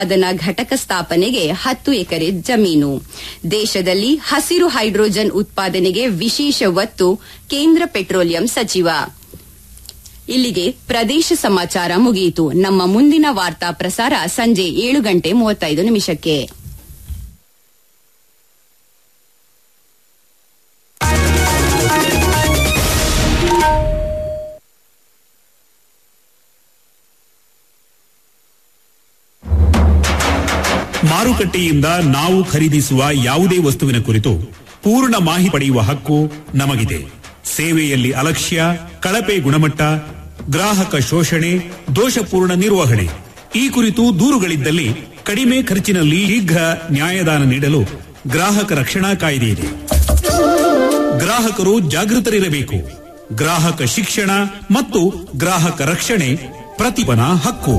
ಉತ್ಪಾದನಾ ಘಟಕ ಸ್ಥಾಪನೆಗೆ ಹತ್ತು ಎಕರೆ ಜಮೀನು ದೇಶದಲ್ಲಿ ಹಸಿರು ಹೈಡ್ರೋಜನ್ ಉತ್ಪಾದನೆಗೆ ವಿಶೇಷ ಒತ್ತು ಕೇಂದ್ರ ಪೆಟ್ರೋಲಿಯಂ ಸಚಿವ ಇಲ್ಲಿಗೆ ಪ್ರದೇಶ ಸಮಾಚಾರ ಮುಗಿಯಿತು ನಮ್ಮ ಮುಂದಿನ ವಾರ್ತಾ ಪ್ರಸಾರ ಸಂಜೆ ಏಳು ಗಂಟೆ ಮೂವತ್ತೈದು ನಿಮಿಷಕ್ಕೆ ಮಾರುಕಟ್ಟೆಯಿಂದ ನಾವು ಖರೀದಿಸುವ ಯಾವುದೇ ವಸ್ತುವಿನ ಕುರಿತು ಪೂರ್ಣ ಮಾಹಿತಿ ಪಡೆಯುವ ಹಕ್ಕು ನಮಗಿದೆ ಸೇವೆಯಲ್ಲಿ ಅಲಕ್ಷ್ಯ ಕಳಪೆ ಗುಣಮಟ್ಟ ಗ್ರಾಹಕ ಶೋಷಣೆ ದೋಷಪೂರ್ಣ ನಿರ್ವಹಣೆ ಈ ಕುರಿತು ದೂರುಗಳಿದ್ದಲ್ಲಿ ಕಡಿಮೆ ಖರ್ಚಿನಲ್ಲಿ ಶೀಘ್ರ ನ್ಯಾಯದಾನ ನೀಡಲು ಗ್ರಾಹಕ ರಕ್ಷಣಾ ಕಾಯ್ದೆ ಇದೆ ಗ್ರಾಹಕರು ಜಾಗೃತರಿರಬೇಕು ಗ್ರಾಹಕ ಶಿಕ್ಷಣ ಮತ್ತು ಗ್ರಾಹಕ ರಕ್ಷಣೆ ಪ್ರತಿಪನ ಹಕ್ಕು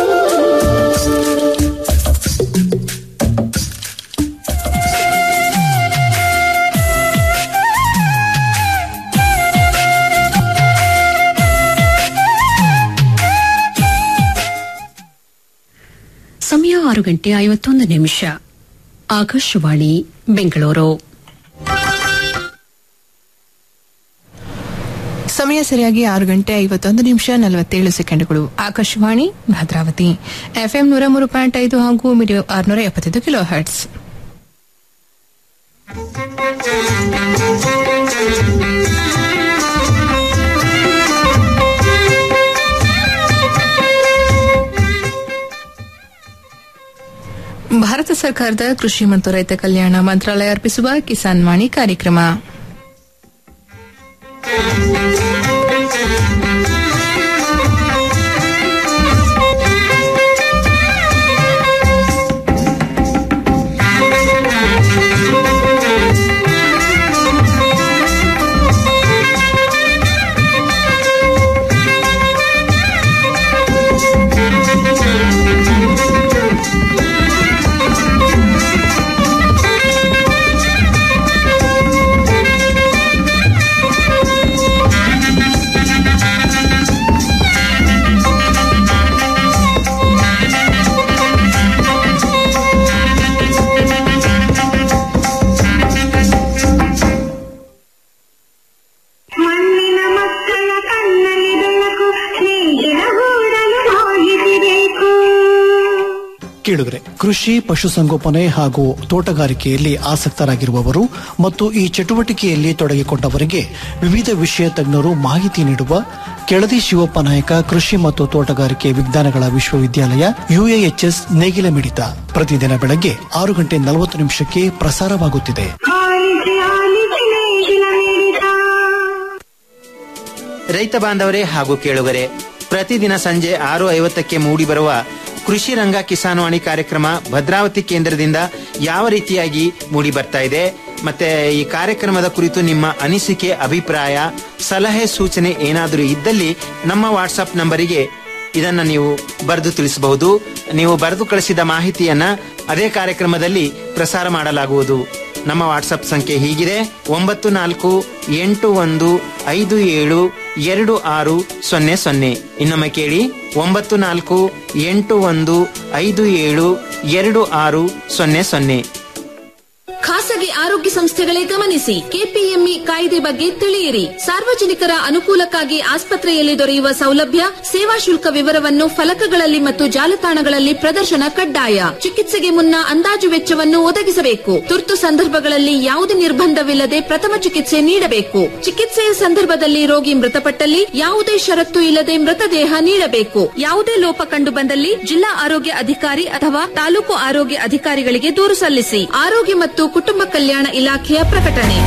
ಸಮಯ ಆರು ಗಂಟೆ ಐವತ್ತೊಂದು ನಿಮಿಷ ಆಕಾಶವಾಣಿ ಬೆಂಗಳೂರು ಸಮಯ ಸರಿಯಾಗಿ ಆರು ಗಂಟೆ ಐವತ್ತೊಂದು ನಿಮಿಷ ನಲವತ್ತೇಳು ಸೆಕೆಂಡ್ಗಳು ಆಕಾಶವಾಣಿ ಭದ್ರಾವತಿ ಎಫ್ಎಂ ನೂರ ಮೂರು ಪಾಯಿಂಟ್ ಐದು ಹಾಗೂ ಮೀಡಿಯೋ ಆರುನೂರ ಎಪ್ಪತ್ತೈದು ಕಿಲೋ ಹರ್ಟ್ಸ್ ಭಾರತ ಸರ್ಕಾರದ ಕೃಷಿ ಮತ್ತು ರೈತ ಕಲ್ಯಾಣ ಮಂತ್ರಾಲಯ ಅರ್ಪಿಸುವ ಕಿಸಾನ್ ವಾಣಿ ಕಾರ್ಯಕ್ರಮ ಮಣ್ಣಿನ ಮಕ್ಕಳ ಕಣ್ಣಲ್ಲಿ ಬೆಳಕು ಸ್ನೇಹಿತರ ಗೂಡಲು ಹೋಗಿಸಬೇಕು ಕೇಳಿದ್ರೆ ಕೃಷಿ ಪಶುಸಂಗೋಪನೆ ಹಾಗೂ ತೋಟಗಾರಿಕೆಯಲ್ಲಿ ಆಸಕ್ತರಾಗಿರುವವರು ಮತ್ತು ಈ ಚಟುವಟಿಕೆಯಲ್ಲಿ ತೊಡಗಿಕೊಂಡವರಿಗೆ ವಿವಿಧ ವಿಷಯ ತಜ್ಞರು ಮಾಹಿತಿ ನೀಡುವ ಕೆಳದಿ ಶಿವಪ್ಪ ನಾಯಕ ಕೃಷಿ ಮತ್ತು ತೋಟಗಾರಿಕೆ ವಿಜ್ಞಾನಗಳ ವಿಶ್ವವಿದ್ಯಾಲಯ ಯುಎಎಚ್ಎಸ್ ನೇಗಿಲ ಮಿಡಿತ ಪ್ರತಿದಿನ ಬೆಳಗ್ಗೆ ಆರು ಗಂಟೆ ನಲವತ್ತು ನಿಮಿಷಕ್ಕೆ ಪ್ರಸಾರವಾಗುತ್ತಿದೆ ಆಲಿಸಿ ಆಲಿಸಿ ನೇಗಿಲ ಮಿಡಿತ ರೈತ ಬಾಂಧವರೇ ಹಾಗೂ ಕೇಳುಗರೆ ಪ್ರತಿದಿನ ಸಂಜೆ ಆರು ಐವತ್ತಕ್ಕೆ ಮೂಡಿಬರುವ ಕೃಷಿ ರಂಗ ಕಿಸಾನ್ವಾಣಿ ಕಾರ್ಯಕ್ರಮ ಭದ್ರಾವತಿ ಕೇಂದ್ರದಿಂದ ಯಾವ ರೀತಿಯಾಗಿ ಮೂಡಿ ಬರ್ತಾ ಇದೆ ಮತ್ತೆ ಈ ಕಾರ್ಯಕ್ರಮದ ಕುರಿತು ನಿಮ್ಮ ಅನಿಸಿಕೆ ಅಭಿಪ್ರಾಯ ಸಲಹೆ ಸೂಚನೆ ಏನಾದರೂ ಇದ್ದಲ್ಲಿ ನಮ್ಮ ವಾಟ್ಸಪ್ ನಂಬರಿಗೆ ಇದನ್ನ ನೀವು ಬರೆದು ತಿಳಿಸಬಹುದು ನೀವು ಬರೆದು ಕಳಿಸಿದ ಮಾಹಿತಿಯನ್ನ ಅದೇ ಕಾರ್ಯಕ್ರಮದಲ್ಲಿ ಪ್ರಸಾರ ಮಾಡಲಾಗುವುದು ನಮ್ಮ ವಾಟ್ಸಪ್ ಸಂಖ್ಯೆ ಹೀಗಿದೆ ಒಂಬತ್ತು ನಾಲ್ಕು ಎಂಟು ಒಂದು ಐದು ಏಳು ಎರಡು ಆರು ಸೊನ್ನೆ ಸೊನ್ನೆ ಇನ್ನೊಮ್ಮೆ ಕೇಳಿ ಒಂಬತ್ತು ನಾಲ್ಕು ಎಂಟು ಒಂದು ಐದು ಏಳು ಎರಡು ಆರು ಸೊನ್ನೆ ಸೊನ್ನೆ ಖಾಸಗಿ ಆರೋಗ್ಯ ಸಂಸ್ಥೆಗಳೇ ಗಮನಿಸಿ ಕೆಪಿಎಂಇ ಕಾಯ್ದೆ ಬಗ್ಗೆ ತಿಳಿಯಿರಿ ಸಾರ್ವಜನಿಕರ ಅನುಕೂಲಕ್ಕಾಗಿ ಆಸ್ಪತ್ರೆಯಲ್ಲಿ ದೊರೆಯುವ ಸೌಲಭ್ಯ ಸೇವಾ ಶುಲ್ಕ ವಿವರವನ್ನು ಫಲಕಗಳಲ್ಲಿ ಮತ್ತು ಜಾಲತಾಣಗಳಲ್ಲಿ ಪ್ರದರ್ಶನ ಕಡ್ಡಾಯ ಚಿಕಿತ್ಸೆಗೆ ಮುನ್ನ ಅಂದಾಜು ವೆಚ್ಚವನ್ನು ಒದಗಿಸಬೇಕು ತುರ್ತು ಸಂದರ್ಭಗಳಲ್ಲಿ ಯಾವುದೇ ನಿರ್ಬಂಧವಿಲ್ಲದೆ ಪ್ರಥಮ ಚಿಕಿತ್ಸೆ ನೀಡಬೇಕು ಚಿಕಿತ್ಸೆಯ ಸಂದರ್ಭದಲ್ಲಿ ರೋಗಿ ಮೃತಪಟ್ಟಲ್ಲಿ ಯಾವುದೇ ಷರತ್ತು ಇಲ್ಲದೆ ಮೃತದೇಹ ನೀಡಬೇಕು ಯಾವುದೇ ಲೋಪ ಕಂಡು ಬಂದಲ್ಲಿ ಜಿಲ್ಲಾ ಆರೋಗ್ಯ ಅಧಿಕಾರಿ ಅಥವಾ ತಾಲೂಕು ಆರೋಗ್ಯ ಅಧಿಕಾರಿಗಳಿಗೆ ದೂರು ಸಲ್ಲಿಸಿ ಆರೋಗ್ಯ ಮತ್ತು ಕುಟುಂಬ ಕಲ್ಯಾಣ ಇಲಾಖೆಯ ಪ್ರಕಟಣೆ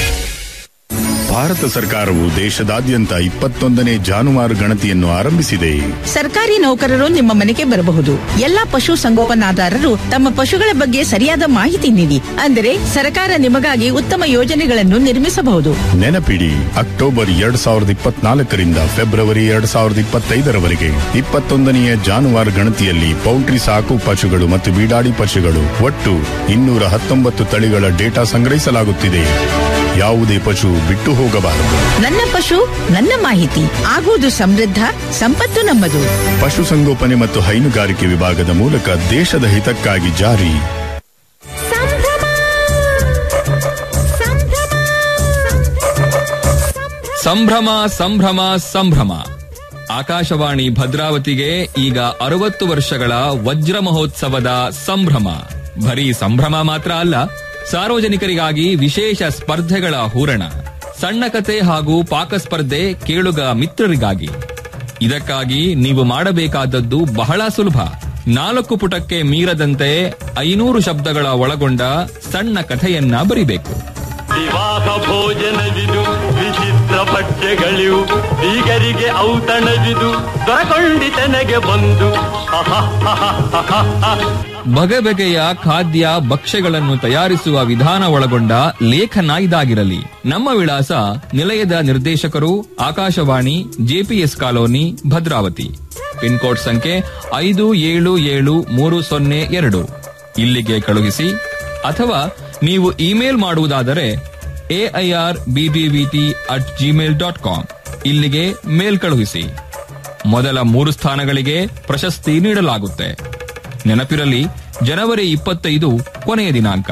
ಭಾರತ ಸರ್ಕಾರವು ದೇಶದಾದ್ಯಂತ ಇಪ್ಪತ್ತೊಂದನೇ ಜಾನುವಾರು ಗಣತಿಯನ್ನು ಆರಂಭಿಸಿದೆ ಸರ್ಕಾರಿ ನೌಕರರು ನಿಮ್ಮ ಮನೆಗೆ ಬರಬಹುದು ಎಲ್ಲಾ ಪಶು ಸಂಗೋಪನಾದಾರರು ತಮ್ಮ ಪಶುಗಳ ಬಗ್ಗೆ ಸರಿಯಾದ ಮಾಹಿತಿ ನೀಡಿ ಅಂದರೆ ಸರ್ಕಾರ ನಿಮಗಾಗಿ ಉತ್ತಮ ಯೋಜನೆಗಳನ್ನು ನಿರ್ಮಿಸಬಹುದು ನೆನಪಿಡಿ ಅಕ್ಟೋಬರ್ ಎರಡ್ ಸಾವಿರದ ಇಪ್ಪತ್ನಾಲ್ಕರಿಂದ ಫೆಬ್ರವರಿ ಎರಡ್ ಸಾವಿರದ ಇಪ್ಪತ್ತೈದರವರೆಗೆ ಇಪ್ಪತ್ತೊಂದನೆಯ ಜಾನುವಾರು ಗಣತಿಯಲ್ಲಿ ಪೌಲ್ಟ್ರಿ ಸಾಕು ಪಶುಗಳು ಮತ್ತು ಬೀಡಾಡಿ ಪಶುಗಳು ಒಟ್ಟು ಇನ್ನೂರ ಹತ್ತೊಂಬತ್ತು ತಳಿಗಳ ಡೇಟಾ ಸಂಗ್ರಹಿಸಲಾಗುತ್ತಿದೆ ಯಾವುದೇ ಪಶು ಬಿಟ್ಟು ಹೋಗಬಾರದು ನನ್ನ ಪಶು ನನ್ನ ಮಾಹಿತಿ ಆಗುವುದು ಸಮೃದ್ಧ ಸಂಪತ್ತು ನಮ್ಮದು ಪಶುಸಂಗೋಪನೆ ಮತ್ತು ಹೈನುಗಾರಿಕೆ ವಿಭಾಗದ ಮೂಲಕ ದೇಶದ ಹಿತಕ್ಕಾಗಿ ಜಾರಿ ಸಂಭ್ರಮ ಸಂಭ್ರಮ ಸಂಭ್ರಮ ಆಕಾಶವಾಣಿ ಭದ್ರಾವತಿಗೆ ಈಗ ಅರವತ್ತು ವರ್ಷಗಳ ವಜ್ರ ಮಹೋತ್ಸವದ ಸಂಭ್ರಮ ಬರೀ ಸಂಭ್ರಮ ಮಾತ್ರ ಅಲ್ಲ ಸಾರ್ವಜನಿಕರಿಗಾಗಿ ವಿಶೇಷ ಸ್ಪರ್ಧೆಗಳ ಹೂರಣ ಸಣ್ಣ ಕತೆ ಹಾಗೂ ಪಾಕಸ್ಪರ್ಧೆ ಕೇಳುಗ ಮಿತ್ರರಿಗಾಗಿ ಇದಕ್ಕಾಗಿ ನೀವು ಮಾಡಬೇಕಾದದ್ದು ಬಹಳ ಸುಲಭ ನಾಲ್ಕು ಪುಟಕ್ಕೆ ಮೀರದಂತೆ ಐನೂರು ಶಬ್ದಗಳ ಒಳಗೊಂಡ ಸಣ್ಣ ಕಥೆಯನ್ನ ಬರಿಬೇಕು ವಿವಾಹ ಭೋಜನವಿದು ವಿಚಿತ್ರ ಪಠ್ಯಗಳಿವು ಬೀಗರಿಗೆ ಔತಣವಿದು ದೊರಕೊಂಡಿತನೆಗೆ ಬಂದು ಬಗೆ ಬಗೆಯ ಖಾದ್ಯ ಭಕ್ಷ್ಯಗಳನ್ನು ತಯಾರಿಸುವ ವಿಧಾನ ಒಳಗೊಂಡ ಲೇಖನ ಇದಾಗಿರಲಿ ನಮ್ಮ ವಿಳಾಸ ನಿಲಯದ ನಿರ್ದೇಶಕರು Akashvani JPS colony Bhadravati pin code ಸಂಖ್ಯೆ ಐದು ಏಳು ಏಳು ಮೂರು ಸೊನ್ನೆ ಎರಡು ಇಲ್ಲಿಗೆ ಕಳುಹಿಸಿ ಅಥವಾ ನೀವು ಇಮೇಲ್ ಮಾಡುವುದಾದರೆ AIR BBVT at Gmail dot com ಇಲ್ಲಿಗೆ ಮೇಲ್ ಕಳುಹಿಸಿ ಮೊದಲ ಮೂರು ಸ್ಥಾನಗಳಿಗೆ ಪ್ರಶಸ್ತಿ ನೀಡಲಾಗುತ್ತೆ ನೆನಪಿರಲಿ ಜನವರಿ ಇಪ್ಪತ್ತೈದು ಕೊನೆಯ ದಿನಾಂಕ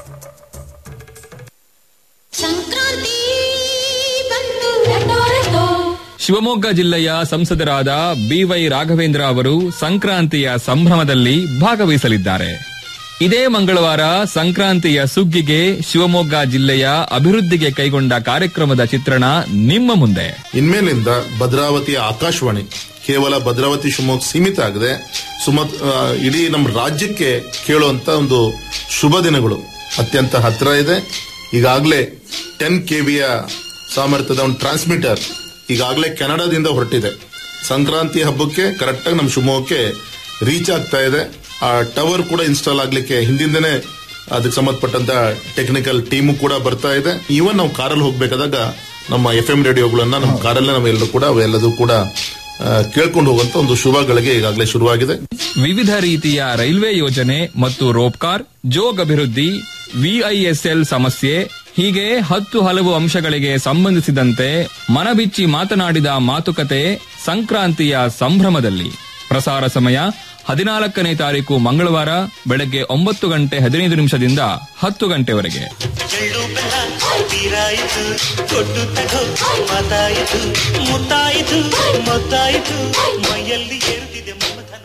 ಶಿವಮೊಗ್ಗ ಜಿಲ್ಲೆಯ ಸಂಸದರಾದ ಬಿವೈ ರಾಘವೇಂದ್ರ ಅವರು ಸಂಕ್ರಾಂತಿಯ ಸಂಭ್ರಮದಲ್ಲಿ ಭಾಗವಹಿಸಲಿದ್ದಾರೆ ಇದೇ ಮಂಗಳವಾರ ಸಂಕ್ರಾಂತಿಯ ಸುಗ್ಗಿಗೆ ಶಿವಮೊಗ್ಗ ಜಿಲ್ಲೆಯ ಅಭಿವೃದ್ಧಿಗೆ ಕೈಗೊಂಡ ಕಾರ್ಯಕ್ರಮದ ಚಿತ್ರಣ ನಿಮ್ಮ ಮುಂದೆ ಇನ್ಮೇಲಿಂದ ಭದ್ರಾವತಿಯ ಆಕಾಶವಾಣಿ ಕೇವಲ ಭದ್ರಾವತಿ ಶಿವಮೊಗ್ಗ ಸೀಮಿತ ಆಗದೆ ಸುಮ ಆ, ಇಡೀ ನಮ್ಮ ರಾಜ್ಯಕ್ಕೆ ಕೇಳುವಂತ ಒಂದು ಶುಭ ದಿನಗಳು ಅತ್ಯಂತ ಹತ್ತಿರ ಇದೆ ಈಗಾಗಲೇ ಟೆನ್ ಕೆವಿಯ ಸಾಮರ್ಥ್ಯದ ಒಂದು ಟ್ರಾನ್ಸ್ಮಿಟರ್ ಈಗಾಗಲೇ ಕೆನಡಾದಿಂದ ಹೊರಟಿದೆ ಸಂಕ್ರಾಂತಿ ಹಬ್ಬಕ್ಕೆ ಕರೆಕ್ಟಾಗಿ ನಮ್ಮ ಶಿವಮೊಗ್ಗಕ್ಕೆ ರೀಚ್ ಆಗ್ತಾ ಇದೆ ಆ ಟವರ್ ಕೂಡ ಇನ್ಸ್ಟಾಲ್ ಆಗ್ಲಿಕ್ಕೆ ಹಿಂದಿಂದನೇ ಅದಕ್ಕೆ ಸಂಬಂಧಪಟ್ಟಂತ ಟೆಕ್ನಿಕಲ್ ಟೀಮು ಕೂಡ ಬರ್ತಾ ಇದೆ ಈವನ್ ನಾವು ಕಾರಲ್ಲಿ ಹೋಗ್ಬೇಕಾದಾಗ ನಮ್ಮ ಎಫ್ ಎಂ ರೇಡಿಯೋಗಳನ್ನ ನಮ್ಮ ಕಾರಲ್ಲೇ ನಾವೆಲ್ಲರೂ ಕೂಡ ಅವೆಲ್ಲದೂ ಕೂಡ ಆ, ಕೇಳ್ಕೊಂಡು ಹೋಗುವಂತ ಒಂದು ಶುಭಗಳಿಗೆ ಈಗಾಗಲೇ ಶುರುವಾಗಿದೆ ವಿವಿಧ ರೀತಿಯ ರೈಲ್ವೆ ಯೋಜನೆ ಮತ್ತು ರೋಪ್ಕಾರ್ ಜೋಗ್ ಅಭಿವೃದ್ಧಿ ವಿಐಎಸ್ಎಲ್ ಸಮಸ್ಯೆ ಹೀಗೆ ಹತ್ತು ಹಲವು ಅಂಶಗಳಿಗೆ ಸಂಬಂಧಿಸಿದಂತೆ ಮನಬಿಚ್ಚಿ ಮಾತನಾಡಿದ ಮಾತುಕತೆ ಸಂಕ್ರಾಂತಿಯ ಸಂಭ್ರಮದಲ್ಲಿ ಪ್ರಸಾರ ಸಮಯ ಹದಿನಾಲ್ಕನೇ ತಾರೀಕು ಮಂಗಳವಾರ ಬೆಳಗ್ಗೆ ಒಂಬತ್ತು ಗಂಟೆ ಹದಿನೈದು ನಿಮಿಷದಿಂದ ಹತ್ತು ಗಂಟೆವರೆಗೆ ಎಳ್ಳು ಬೆಲ್ಲ ತೀರಾಯಿತು ಕೊಟ್ಟು ತಗೋ ಮಾತಾಯಿತು ಮುತ್ತಾಯಿತು ಮೊತ್ತಾಯಿತು ಮೈಯಲ್ಲಿ ಏರುತ್ತಿದೆ ಮಮತನ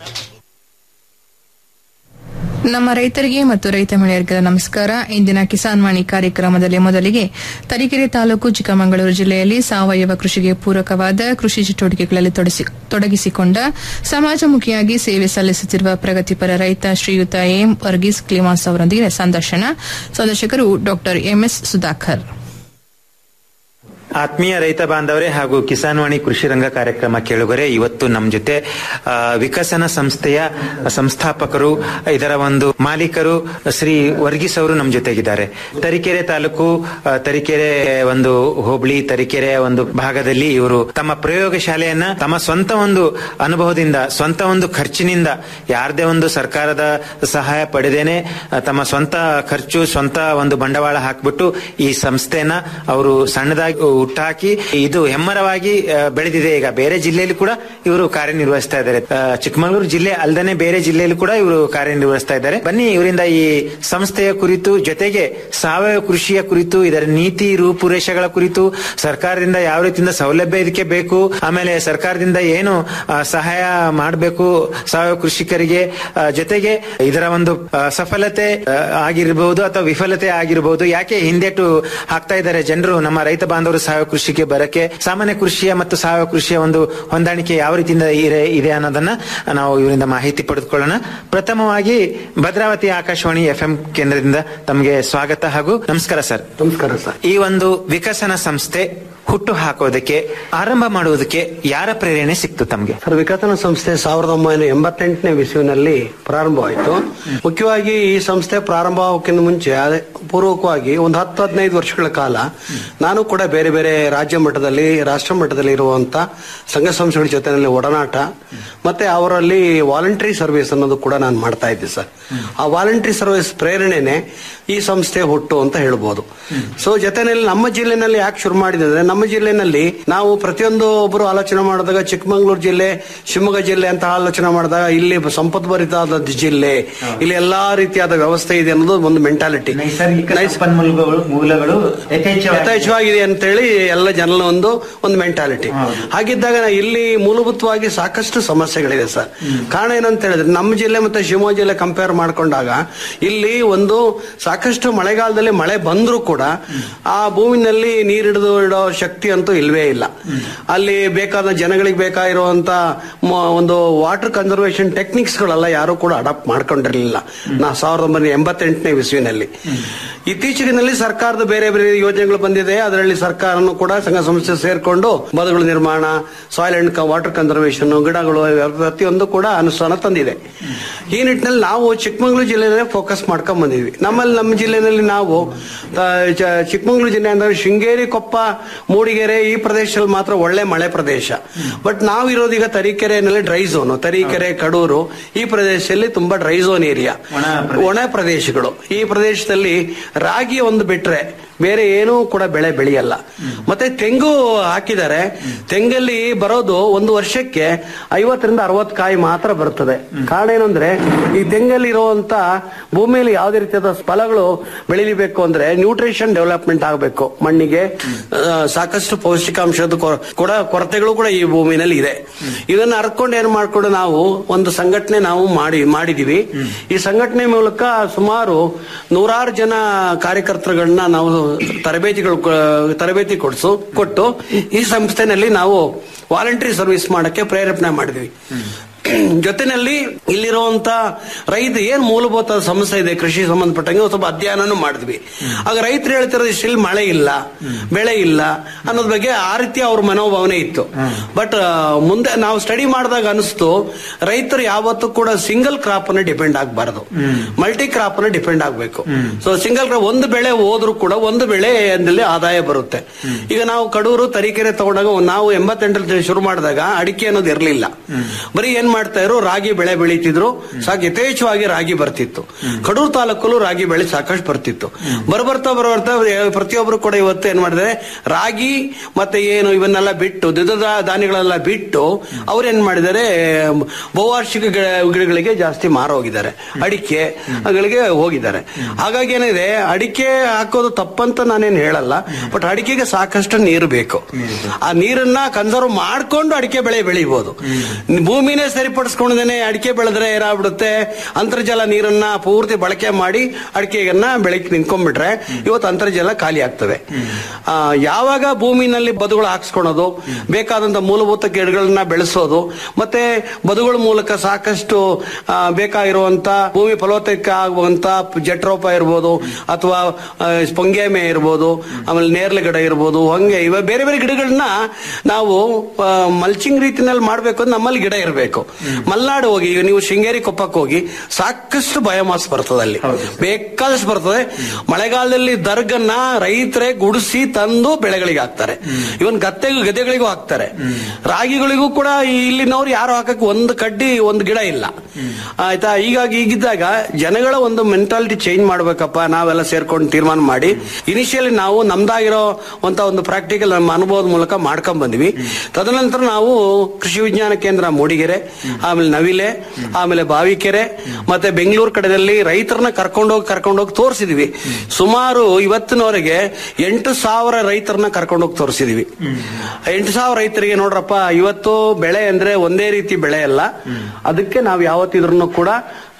ನಮ್ಮ ರೈತರಿಗೆ ಮತ್ತು ರೈತ ಮಹಿಳೆಯರಿಗೆ ನಮಸ್ಕಾರ ಇಂದಿನ ಕಿಸಾನ್ ವಾಣಿ ಕಾರ್ಯಕ್ರಮದಲ್ಲಿ ಮೊದಲಿಗೆ ತರೀಕೆರೆ ತಾಲೂಕು ಚಿಕ್ಕಮಗಳೂರು ಜಿಲ್ಲೆಯಲ್ಲಿ ಸಾವಯವ ಕೃಷಿಗೆ ಪೂರಕವಾದ ಕೃಷಿ ಚಟುವಟಿಕೆಗಳಲ್ಲಿ ತೊಡಸಿ- ತೊಡಗಿಸಿಕೊಂಡ ಸಮಾಜಮುಖಿಯಾಗಿ ಸೇವೆ ಸಲ್ಲಿಸುತ್ತಿರುವ ಪ್ರಗತಿಪರ ರೈತ ಶ್ರೀಯುತ ಎಂ ವರ್ಗೀಸ್ ಕ್ಲಿಮಾಸ್ ಅವರೊಂದಿಗೆ ಸಂದರ್ಶನ ಸಂದರ್ಶಕರು ಡಾ ಎಂಎಸ್ ಸುಧಾಕರ್ ಆತ್ಮೀಯ ರೈತ ಬಾಂಧವರೇ ಹಾಗೂ ಕಿಸಾನ್ ವಾಣಿ ಕೃಷಿ ರಂಗ ಕಾರ್ಯಕ್ರಮ ಕೇಳುಗರೆ ಇವತ್ತು ನಮ್ಮ ಜೊತೆ ಆ, ವಿಕಸನ ಸಂಸ್ಥೆಯ ಸಂಸ್ಥಾಪಕರು ಇದರ ಒಂದು ಮಾಲೀಕರು ಶ್ರೀ ವರ್ಗೀಸ್ ಅವರು ನಮ್ಮ ಜೊತೆಗಿದ್ದಾರೆ ತರೀಕೆರೆ ತಾಲೂಕು ಆ, ತರೀಕೆರೆ ಒಂದು ಹೋಬಳಿ ತರೀಕೆರೆ ಒಂದು ಭಾಗದಲ್ಲಿ ಇವರು ತಮ್ಮ ಪ್ರಯೋಗ ಶಾಲೆಯನ್ನ ತಮ್ಮ ಸ್ವಂತ ಒಂದು ಅನುಭವದಿಂದ ಸ್ವಂತ ಒಂದು ಖರ್ಚಿನಿಂದ ಯಾರದೇ ಒಂದು ಸರ್ಕಾರದ ಸಹಾಯ ಪಡೆದೇನೆ ಆ, ತಮ್ಮ ಸ್ವಂತ ಖರ್ಚು ಸ್ವಂತ ಒಂದು ಬಂಡವಾಳ ಹಾಕ್ಬಿಟ್ಟು ಈ ಸಂಸ್ಥೆನ ಅವರು ಸಣ್ಣದಾಗಿ ಹುಟ್ಟಾಕಿ ಇದು ಹೆಮ್ಮರವಾಗಿ ಆ, ಬೆಳೆದಿದೆ ಈಗ ಬೇರೆ ಜಿಲ್ಲೆಯಲ್ಲಿ ಕೂಡ ಇವರು ಕಾರ್ಯನಿರ್ವಹಿಸ್ತಾ ಇದ್ದಾರೆ ಆ, ಚಿಕ್ಕಮಗಳೂರು ಜಿಲ್ಲೆ ಅಲ್ಲದೆ ಬೇರೆ ಜಿಲ್ಲೆಯಲ್ಲಿ ಕೂಡ ಇವರು ಕಾರ್ಯನಿರ್ವಹಿಸ್ತಾ ಇದ್ದಾರೆ ಬನ್ನಿ ಇವರಿಂದ ಈ ಸಂಸ್ಥೆಯ ಕುರಿತು ಜೊತೆಗೆ ಸಾವಯವ ಕೃಷಿಯ ಕುರಿತು ಇದರ ನೀತಿ ರೂಪುರೇಷೆಗಳ ಕುರಿತು ಸರ್ಕಾರದಿಂದ ಯಾವ ರೀತಿಯಿಂದ ಸೌಲಭ್ಯ ಇದಕ್ಕೆ ಬೇಕು ಆಮೇಲೆ ಸರ್ಕಾರದಿಂದ ಏನು ಆ, ಸಹಾಯ ಮಾಡಬೇಕು ಸಾವಯವ ಕೃಷಿಕರಿಗೆ ಆ, ಜೊತೆಗೆ ಇದರ ಒಂದು ಆ, ಸಫಲತೆ ಆ, ಆಗಿರಬಹುದು ಅಥವಾ ವಿಫಲತೆ ಆಗಿರಬಹುದು ಯಾಕೆ ಹಿಂದೆಟು ಹಾಕ್ತಾ ಇದ್ದಾರೆ ಜನರು ನಮ್ಮ ರೈತ ಬಾಂಧವರು ಸಾವಯವ ಕೃಷಿಗೆ ಬರಕ್ಕೆ ಸಾಮಾನ್ಯ ಕೃಷಿಯ ಮತ್ತು ಸಾವಯವ ಕೃಷಿಯ ಒಂದು ಹೊಂದಾಣಿಕೆ ಯಾವ ರೀತಿಯಿಂದ ಇರೆ- ಇದೆ ಅನ್ನೋದನ್ನ ನಾವು ಇವರಿಂದ ಮಾಹಿತಿ ಪಡೆದುಕೊಳ್ಳೋಣ ಪ್ರಥಮವಾಗಿ ಭದ್ರಾವತಿ ಆಕಾಶವಾಣಿ ಎಫ್ ಎಂ ಕೇಂದ್ರದಿಂದ ತಮಗೆ ಸ್ವಾಗತ ಹಾಗೂ ನಮಸ್ಕಾರ ಸರ್ ನಮಸ್ಕಾರ ಸರ್ ಈ ಒಂದು ವಿಕಸನ ಸಂಸ್ಥೆ ಹುಟ್ಟು ಹಾಕೋದಕ್ಕೆ ಆರಂಭ ಮಾಡುವುದಕ್ಕೆ ಯಾರ ಪ್ರೇರಣೆ ಸಿಕ್ತು ತಮ್ಗೆ ಸರ್ ವಿಕಸನ ಸಂಸ್ಥೆ ಸಾವಿರದ ಒಂಬೈನೂರ ಎಂಬತ್ತೆಂಟನೇ ವಿಸುವಿನಲ್ಲಿ ಪ್ರಾರಂಭವಾಯಿತು ಮುಖ್ಯವಾಗಿ ಈ ಸಂಸ್ಥೆ ಪ್ರಾರಂಭಕ್ಕಿಂತ ಮುಂಚೆ ಅದೇ ಪೂರ್ವಕವಾಗಿ ಒಂದು ಹತ್ತು ಹದಿನೈದು ವರ್ಷಗಳ ಕಾಲ ನಾನು ಕೂಡ ಬೇರೆ ಬೇರೆ ರಾಜ್ಯ ಮಟ್ಟದಲ್ಲಿ ರಾಷ್ಟ್ರ ಮಟ್ಟದಲ್ಲಿ ಇರುವಂತ ಸಂಘ ಸಂಸ್ಥೆಗಳ ಜೊತೆನಲ್ಲಿ ಒಡನಾಟ ಮತ್ತೆ ಅವರಲ್ಲಿ ವಾಲಂಟರಿ ಸರ್ವಿಸ್ ಅನ್ನೋದು ಕೂಡ ನಾನು ಮಾಡ್ತಾ ಇದ್ದೆ ಸರ್ ಆ ವಾಲಂಟರಿ ಸರ್ವಿಸ್ ಪ್ರೇರಣೆನೆ ಈ ಸಂಸ್ಥೆ ಹುಟ್ಟು ಅಂತ ಹೇಳ್ಬೋದು ಸೊ ಜೊತೆನಲ್ಲಿ ನಮ್ಮ ಜಿಲ್ಲೆನಲ್ಲಿ ಯಾಕೆ ಶುರು ಮಾಡಿದೆ ಅಂದ್ರೆ ನಮ್ಮ ಜಿಲ್ಲೆನಲ್ಲಿ ನಾವು ಪ್ರತಿಯೊಂದು ಒಬ್ಬರು ಆಲೋಚನೆ ಮಾಡಿದಾಗ ಚಿಕ್ಕಮಗಳೂರು ಜಿಲ್ಲೆ ಶಿವಮೊಗ್ಗ ಜಿಲ್ಲೆ ಅಂತ ಆಲೋಚನೆ ಮಾಡಿದಾಗ ಇಲ್ಲಿ ಸಂಪದ್ಭರಿತಾದ ಜಿಲ್ಲೆ ಇಲ್ಲಿ ಎಲ್ಲಾ ರೀತಿಯಾದ ವ್ಯವಸ್ಥೆ ಇದೆ ಅನ್ನೋದು ಒಂದು ಮೆಂಟಾಲಿಟಿ ಸಂಪನ್ಮೂಲಗಳು ಮೂಲಗಳು ಯಥೇಚ್ಛವಾಗಿದೆ ಅಂತೇಳಿ ಎಲ್ಲ ಜನರ ಒಂದು ಒಂದು ಮೆಂಟಾಲಿಟಿ ಹಾಗಿದ್ದಾಗ ಇಲ್ಲಿ ಮೂಲಭೂತವಾಗಿ ಸಾಕಷ್ಟು ಸಮಸ್ಯೆಗಳಿದೆ ಸರ್ ಕಾರಣ ಏನಂತ ಹೇಳಿದ್ರೆ ನಮ್ಮ ಜಿಲ್ಲೆ ಮತ್ತೆ ಶಿವಮೊಗ್ಗ ಜಿಲ್ಲೆ ಕಂಪೇರ್ ಮಾಡ್ಕೊಂಡಾಗ ಇಲ್ಲಿ ಒಂದು ಸಾಕಷ್ಟು ಮಳೆಗಾಲದಲ್ಲಿ ಮಳೆ ಬಂದ್ರೂ ಕೂಡ ಆ ಭೂಮಿನಲ್ಲಿ ನೀರು ಹಿಡಿದು ಇಡೋ ಶಕ್ತಿ ಅಂತೂ ಇಲ್ವೇ ಇಲ್ಲ ಅಲ್ಲಿ ಬೇಕಾದ ಜನಗಳಿಗೆ ಬೇಕಾಗಿರುವಂತ ಮ- ಒಂದು ವಾಟರ್ ಕನ್ಸರ್ವೇಷನ್ ಟೆಕ್ನಿಕ್ಸ್ ಗಳೆಲ್ಲ ಯಾರು ಕೂಡ ಅಡಾಪ್ಟ್ ಮಾಡ್ಕೊಂಡಿರಲಿಲ್ಲ ನಾ ಸಾವಿರದ ಒಂಬೈನೂರ ಎಂಬತ್ತೆಂಟನೇ ವಿಸ್ವಿನಲ್ಲಿ ಇತ್ತೀಚೆಗಿನಲ್ಲಿ ಸರ್ಕಾರದ ಬೇರೆ ಬೇರೆ ಯೋಜನೆಗಳು ಬಂದಿದೆ ಅದರಲ್ಲಿ ಸರ್ಕಾರನು ಕೂಡ ಸಂಘ ಸಂಸ್ಥೆ ಸೇರ್ಕೊಂಡು ಬದುಗಳ ನಿರ್ಮಾಣ ಸಾಯಿಲ್ ಅಂಡ್ ವಾಟರ್ ಕನ್ಸರ್ವೇಷನ್ ಗಿಡಗಳು ಪ್ರತಿಯೊಂದು ಕೂಡ ಅನುಷ್ಠಾನ ತಂದಿದೆ ಈ ನಿಟ್ಟಿನಲ್ಲಿ ನಾವು ಚಿಕ್ಕಮಗಳೂರು ಜಿಲ್ಲೆಯಲ್ಲೇ ಫೋಕಸ್ ಮಾಡ್ಕೊಂಡ್ ಬಂದಿದ್ವಿ ನಮ್ಮಲ್ಲಿ ನಮ್ಮ ಜಿಲ್ಲೆಯಲ್ಲಿ ನಾವು ಆ, ಚ- ಚಿಕ್ಕಮಗಳೂರು ಜಿಲ್ಲೆ ಅಂದ್ರೆ ಶೃಂಗೇರಿ ಕೊಪ್ಪ ಮೂಡಿಗೆರೆ ಈ ಪ್ರದೇಶದಲ್ಲಿ ಮಾತ್ರ ಒಳ್ಳೆ ಮಳೆ ಪ್ರದೇಶ ಬಟ್ ನಾವಿರೋದೀಗ ತರೀಕೆರೆನಲ್ಲಿ ಡ್ರೈ ಝೋನ್ ತರೀಕೆರೆ ಕಡೂರು ಈ ಪ್ರದೇಶದಲ್ಲಿ ತುಂಬಾ ಡ್ರೈ ಝೋನ್ ಏರಿಯಾ ಒಣ ಪ್ರದೇಶಗಳು ಈ ಪ್ರದೇಶದಲ್ಲಿ ರಾಗಿ ಒಂದು ಬಿಟ್ರೆ ಬೇರೆ ಏನೂ ಕೂಡ ಬೆಳೆ ಬೆಳೆಯಲ್ಲ ಮತ್ತೆ ತೆಂಗು ಹಾಕಿದ್ದಾರೆ ತೆಂಗಲ್ಲಿ ಬರೋದು ಒಂದು ವರ್ಷಕ್ಕೆ ಐವತ್ತರಿಂದ ಅರವತ್ತು ಕಾಯಿ ಮಾತ್ರ ಬರ್ತದೆ ಕಾರಣ ಏನಂದ್ರೆ ಈ ತೆಂಗಲ್ಲಿ ಇರುವಂತ ಭೂಮಿಯಲ್ಲಿ ಯಾವುದೇ ರೀತಿಯಾದ ಫಲಗಳು ಬೆಳಿಲಿಬೇಕು ಅಂದ್ರೆ ನ್ಯೂಟ್ರಿಷನ್ ಡೆವಲಪ್ಮೆಂಟ್ ಆಗಬೇಕು ಮಣ್ಣಿಗೆ ಆ, ಸಾಕಷ್ಟು ಪೌಷ್ಟಿಕಾಂಶದ ಕೊರ- ಕೂಡ ಕೊರತೆಗಳು ಕೂಡ ಈ ಭೂಮಿನಲ್ಲಿ ಇದೆ ಇದನ್ನ ಅರ್ಕೊಂಡು ಏನ್ ಮಾಡ್ಕೊಂಡು ನಾವು ಒಂದು ಸಂಘಟನೆ ನಾವು ಮಾಡಿ ಮಾಡಿದೀವಿ ಈ ಸಂಘಟನೆ ಮೂಲಕ ಸುಮಾರು ನೂರಾರು ಜನ ಕಾರ್ಯಕರ್ತರುಗಳನ್ನ ನಾವು ತರಬೇತಿಗಳು ಕೊ- ತರಬೇತಿ ಕೊಡಿಸು ಕೊಟ್ಟು ಈ ಸಂಸ್ಥೆನಲ್ಲಿ ನಾವು ವಾಲಂಟರಿ ಸರ್ವಿಸ್ ಮಾಡಕ್ಕೆ ಪ್ರೇರೇಪಣೆ ಮಾಡಿದ್ವಿ ಜೊತೆನಲ್ಲಿ ಇಲ್ಲಿರುವಂತ ರೈತ ಏನ್ ಮೂಲಭೂತ ಸಮಸ್ಯೆ ಇದೆ ಕೃಷಿ ಸಂಬಂಧಪಟ್ಟಂಗೆ ಒಂದು ಸ್ವಲ್ಪ ಅಧ್ಯಯನನೂ ಮಾಡಿದ್ವಿ ಆಗ ರೈತರು ಹೇಳ್ತಿರೋದು ಇಷ್ಟಿಲ್ಲಿ ಮಳೆ ಇಲ್ಲ ಬೆಳೆ ಇಲ್ಲ ಅನ್ನೋದ್ ಬಗ್ಗೆ ಆ ರೀತಿ ಅವ್ರ ಮನೋಭಾವನೆ ಇತ್ತು ಬಟ್ ಮುಂದೆ ನಾವು ಸ್ಟಡಿ ಮಾಡಿದಾಗ ಅನಿಸ್ತು ರೈತರು ಯಾವತ್ತೂ ಕೂಡ ಸಿಂಗಲ್ ಕ್ರಾಪ್ ಅನ್ನ ಡಿಪೆಂಡ್ ಆಗಬಾರದು ಮಲ್ಟಿ ಕ್ರಾಪ್ ಅನ್ನ ಡಿಪೆಂಡ್ ಆಗಬೇಕು ಸೊ ಸಿಂಗಲ್ ಕ್ರಾಪ್ ಒಂದು ಬೆಳೆ ಹೋದ್ರೂ ಕೂಡ ಒಂದು ಬೆಳೆ ಅಂದಲ್ಲಿ ಆದಾಯ ಬರುತ್ತೆ ಈಗ ನಾವು ಕಡೂರು ತರೀಕೆರೆ ತಗೊಂಡಾಗ ನಾವು ಎಂಬತ್ತೆಂಟರಲ್ಲಿ ಶುರು ಮಾಡಿದಾಗ ಅಡಿಕೆ ಅನ್ನೋದು ಇರಲಿಲ್ಲ ಬರೀ ಏನ್ ಮಾಡ್ತಾ ಇದ್ರು ರಾಗಿ ಬೆಳೆ ಬೆಳೀತಿದ್ರು ಸಾಕು ಯಥೇಚ್ಛವಾಗಿ ರಾಗಿ ಬರ್ತಿತ್ತು ಕಡೂರು ತಾಲೂಕಲ್ಲೂ ರಾಗಿ ಬೆಳೆ ಸಾಕಷ್ಟು ಬರ್ತಿತ್ತು ಬರ್ಬರ್ತಾ ಬರ್ಬರ್ತಾ ಪ್ರತಿಯೊಬ್ಬರು ಕೂಡ ಇವತ್ತು ಏನ್ ಮಾಡಿದ್ರೆ ರಾಗಿ ಮತ್ತೆ ಏನು ಇವನ್ನೆಲ್ಲ ಬಿಟ್ಟು ದ್ವಿದಳ ಧಾನ್ಯಗಳೆಲ್ಲ ಬಿಟ್ಟು ಅವ್ರು ಏನ್ ಮಾಡಿದ್ದಾರೆ ಬಹುವಾರ್ಷಿಕ ಗಿಡ- ಗಿಡಗಳಿಗೆ ಜಾಸ್ತಿ ಮಾರೋಗಿದ್ದಾರೆ ಅಡಿಕೆ ಗಳಿಗೆ ಹೋಗಿದ್ದಾರೆ ಹಾಗಾಗಿ ಏನಿದೆ ಅಡಿಕೆ ಹಾಕೋದು ತಪ್ಪಂತ ನಾನೇನು ಹೇಳಲ್ಲ ಬಟ್ ಅಡಿಕೆಗೆ ಸಾಕಷ್ಟು ನೀರು ಬೇಕು ಆ ನೀರನ್ನ ಕನ್ಸರ್ವ್ ಮಾಡ್ಕೊಂಡು ಅಡಿಕೆ ಬೆಳೆ ಬೆಳಿಬಹುದು ಭೂಮಿನೇ ಸರಿಪಡಿಸ್ಕೊಂಡೇನೆ ಅಡಿಕೆ ಬೆಳೆದ್ರೆ ಏನಾಗ್ಬಿಡುತ್ತೆ ಅಂತರ್ಜಲ ನೀರನ್ನ ಪೂರ್ತಿ ಬಳಕೆ ಮಾಡಿ ಅಡಿಕೆಯನ್ನ ಬೆಳಗ್ಗೆ ನಿಂತ್ಕೊಂಡ್ಬಿಟ್ರೆ ಇವತ್ತು ಅಂತರ್ಜಲ ಖಾಲಿ ಆಗ್ತದೆ ಆ, ಯಾವಾಗ ಭೂಮಿನಲ್ಲಿ ಬದುಗಳು ಹಾಕ್ಸ್ಕೊಳೋದು ಬೇಕಾದಂತ ಮೂಲಭೂತ ಗಿಡಗಳನ್ನ ಬೆಳೆಸೋದು ಮತ್ತೆ ಬದುಗಳ ಮೂಲಕ ಸಾಕಷ್ಟು ಆ, ಬೇಕಾಗಿರುವಂತ ಭೂಮಿ ಫಲವತ್ತತೆ ಆಗುವಂತ ಜಟ್ರೋಪ ಇರ್ಬೋದು ಅಥವಾ ಆ, ಸ್ಪೊಂಗೇಮೆ ಇರ್ಬೋದು ಆಮೇಲೆ ನೇರ್ಲೆ ಗಿಡ ಇರ್ಬೋದು ಹಂಗೆ ಇವ ಬೇರೆ ಬೇರೆ ಗಿಡಗಳನ್ನ ನಾವು ಮಲ್ಚಿಂಗ್ ರೀತಿನಲ್ಲಿ ಮಾಡ್ಬೇಕು ಅಂದ್ರೆ ನಮ್ಮಲ್ಲಿ ಗಿಡ ಇರಬೇಕು ಮಲ್ನಾಡು ಹೋಗಿ ಈಗ ನೀವು ಶೃಂಗೇರಿ ಕೊಪ್ಪಕ್ಕೆ ಹೋಗಿ ಸಾಕಷ್ಟು ಬಯೋಮಾಸ್ ಬರ್ತದೆ ಅಲ್ಲಿ ಬೇಕಾದಷ್ಟು ಬರ್ತದೆ ಮಳೆಗಾಲದಲ್ಲಿ ದರ್ಗನ್ನ ರೈತರೇ ಗುಡಿಸಿ ತಂದು ಬೆಳೆಗಳಿಗೆ ಹಾಕ್ತಾರೆ ಇವನ್ ಗದ್ದೆಗೂ ಗದ್ದೆಗಳಿಗೂ ಹಾಕ್ತಾರೆ ರಾಗಿಗಳಿಗೂ ಕೂಡ ಇಲ್ಲಿನವ್ರು ಯಾರು ಹಾಕಕ್ಕೆ ಒಂದು ಕಡ್ಡಿ ಒಂದು ಗಿಡ ಇಲ್ಲ ಆಯ್ತಾ ಹೀಗಾಗಿ ಈಗಿದ್ದಾಗ ಜನಗಳ ಒಂದು ಮೆಂಟಾಲಿಟಿ ಚೇಂಜ್ ಮಾಡ್ಬೇಕಪ್ಪ ನಾವೆಲ್ಲ ಸೇರ್ಕೊಂಡು ತೀರ್ಮಾನ ಮಾಡಿ ಇನಿಷಿಯಲಿ ನಾವು ನಮ್ದಾಗಿರೋ ಅಂತ ಒಂದು ಪ್ರಾಕ್ಟಿಕಲ್ ನಮ್ಮ ಅನುಭವದ ಮೂಲಕ ಮಾಡ್ಕೊಂಡ್ ಬಂದ್ವಿ ತದನಂತರ ನಾವು ಕೃಷಿ ವಿಜ್ಞಾನ ಕೇಂದ್ರ ಮೂಡಿಗೆರೆ ಆಮೇಲೆ ನವಿಲೆ ಆಮೇಲೆ ಬಾವಿಕೆರೆ ಮತ್ತೆ ಬೆಂಗಳೂರು ಕಡೆಯಲ್ಲಿ ರೈತರನ್ನ ಕರ್ಕೊಂಡೋಗಿ ಕರ್ಕೊಂಡೋಗಿ ತೋರಿಸಿದ್ವಿ ಸುಮಾರು ಇವತ್ತಿನವರೆಗೆ ಎಂಟು ಸಾವಿರ ರೈತರನ್ನ ಕರ್ಕೊಂಡೋಗಿ ತೋರಿಸಿದ್ವಿ ಎಂಟು ಸಾವಿರ ರೈತರಿಗೆ ನೋಡ್ರಪ್ಪ ಇವತ್ತು ಬೆಳೆ ಅಂದ್ರೆ ಒಂದೇ ರೀತಿ ಬೆಳೆ ಅಲ್ಲ ಅದಕ್ಕೆ ನಾವು ಯಾವತ್ತಿದ್ರೂ ಕೂಡ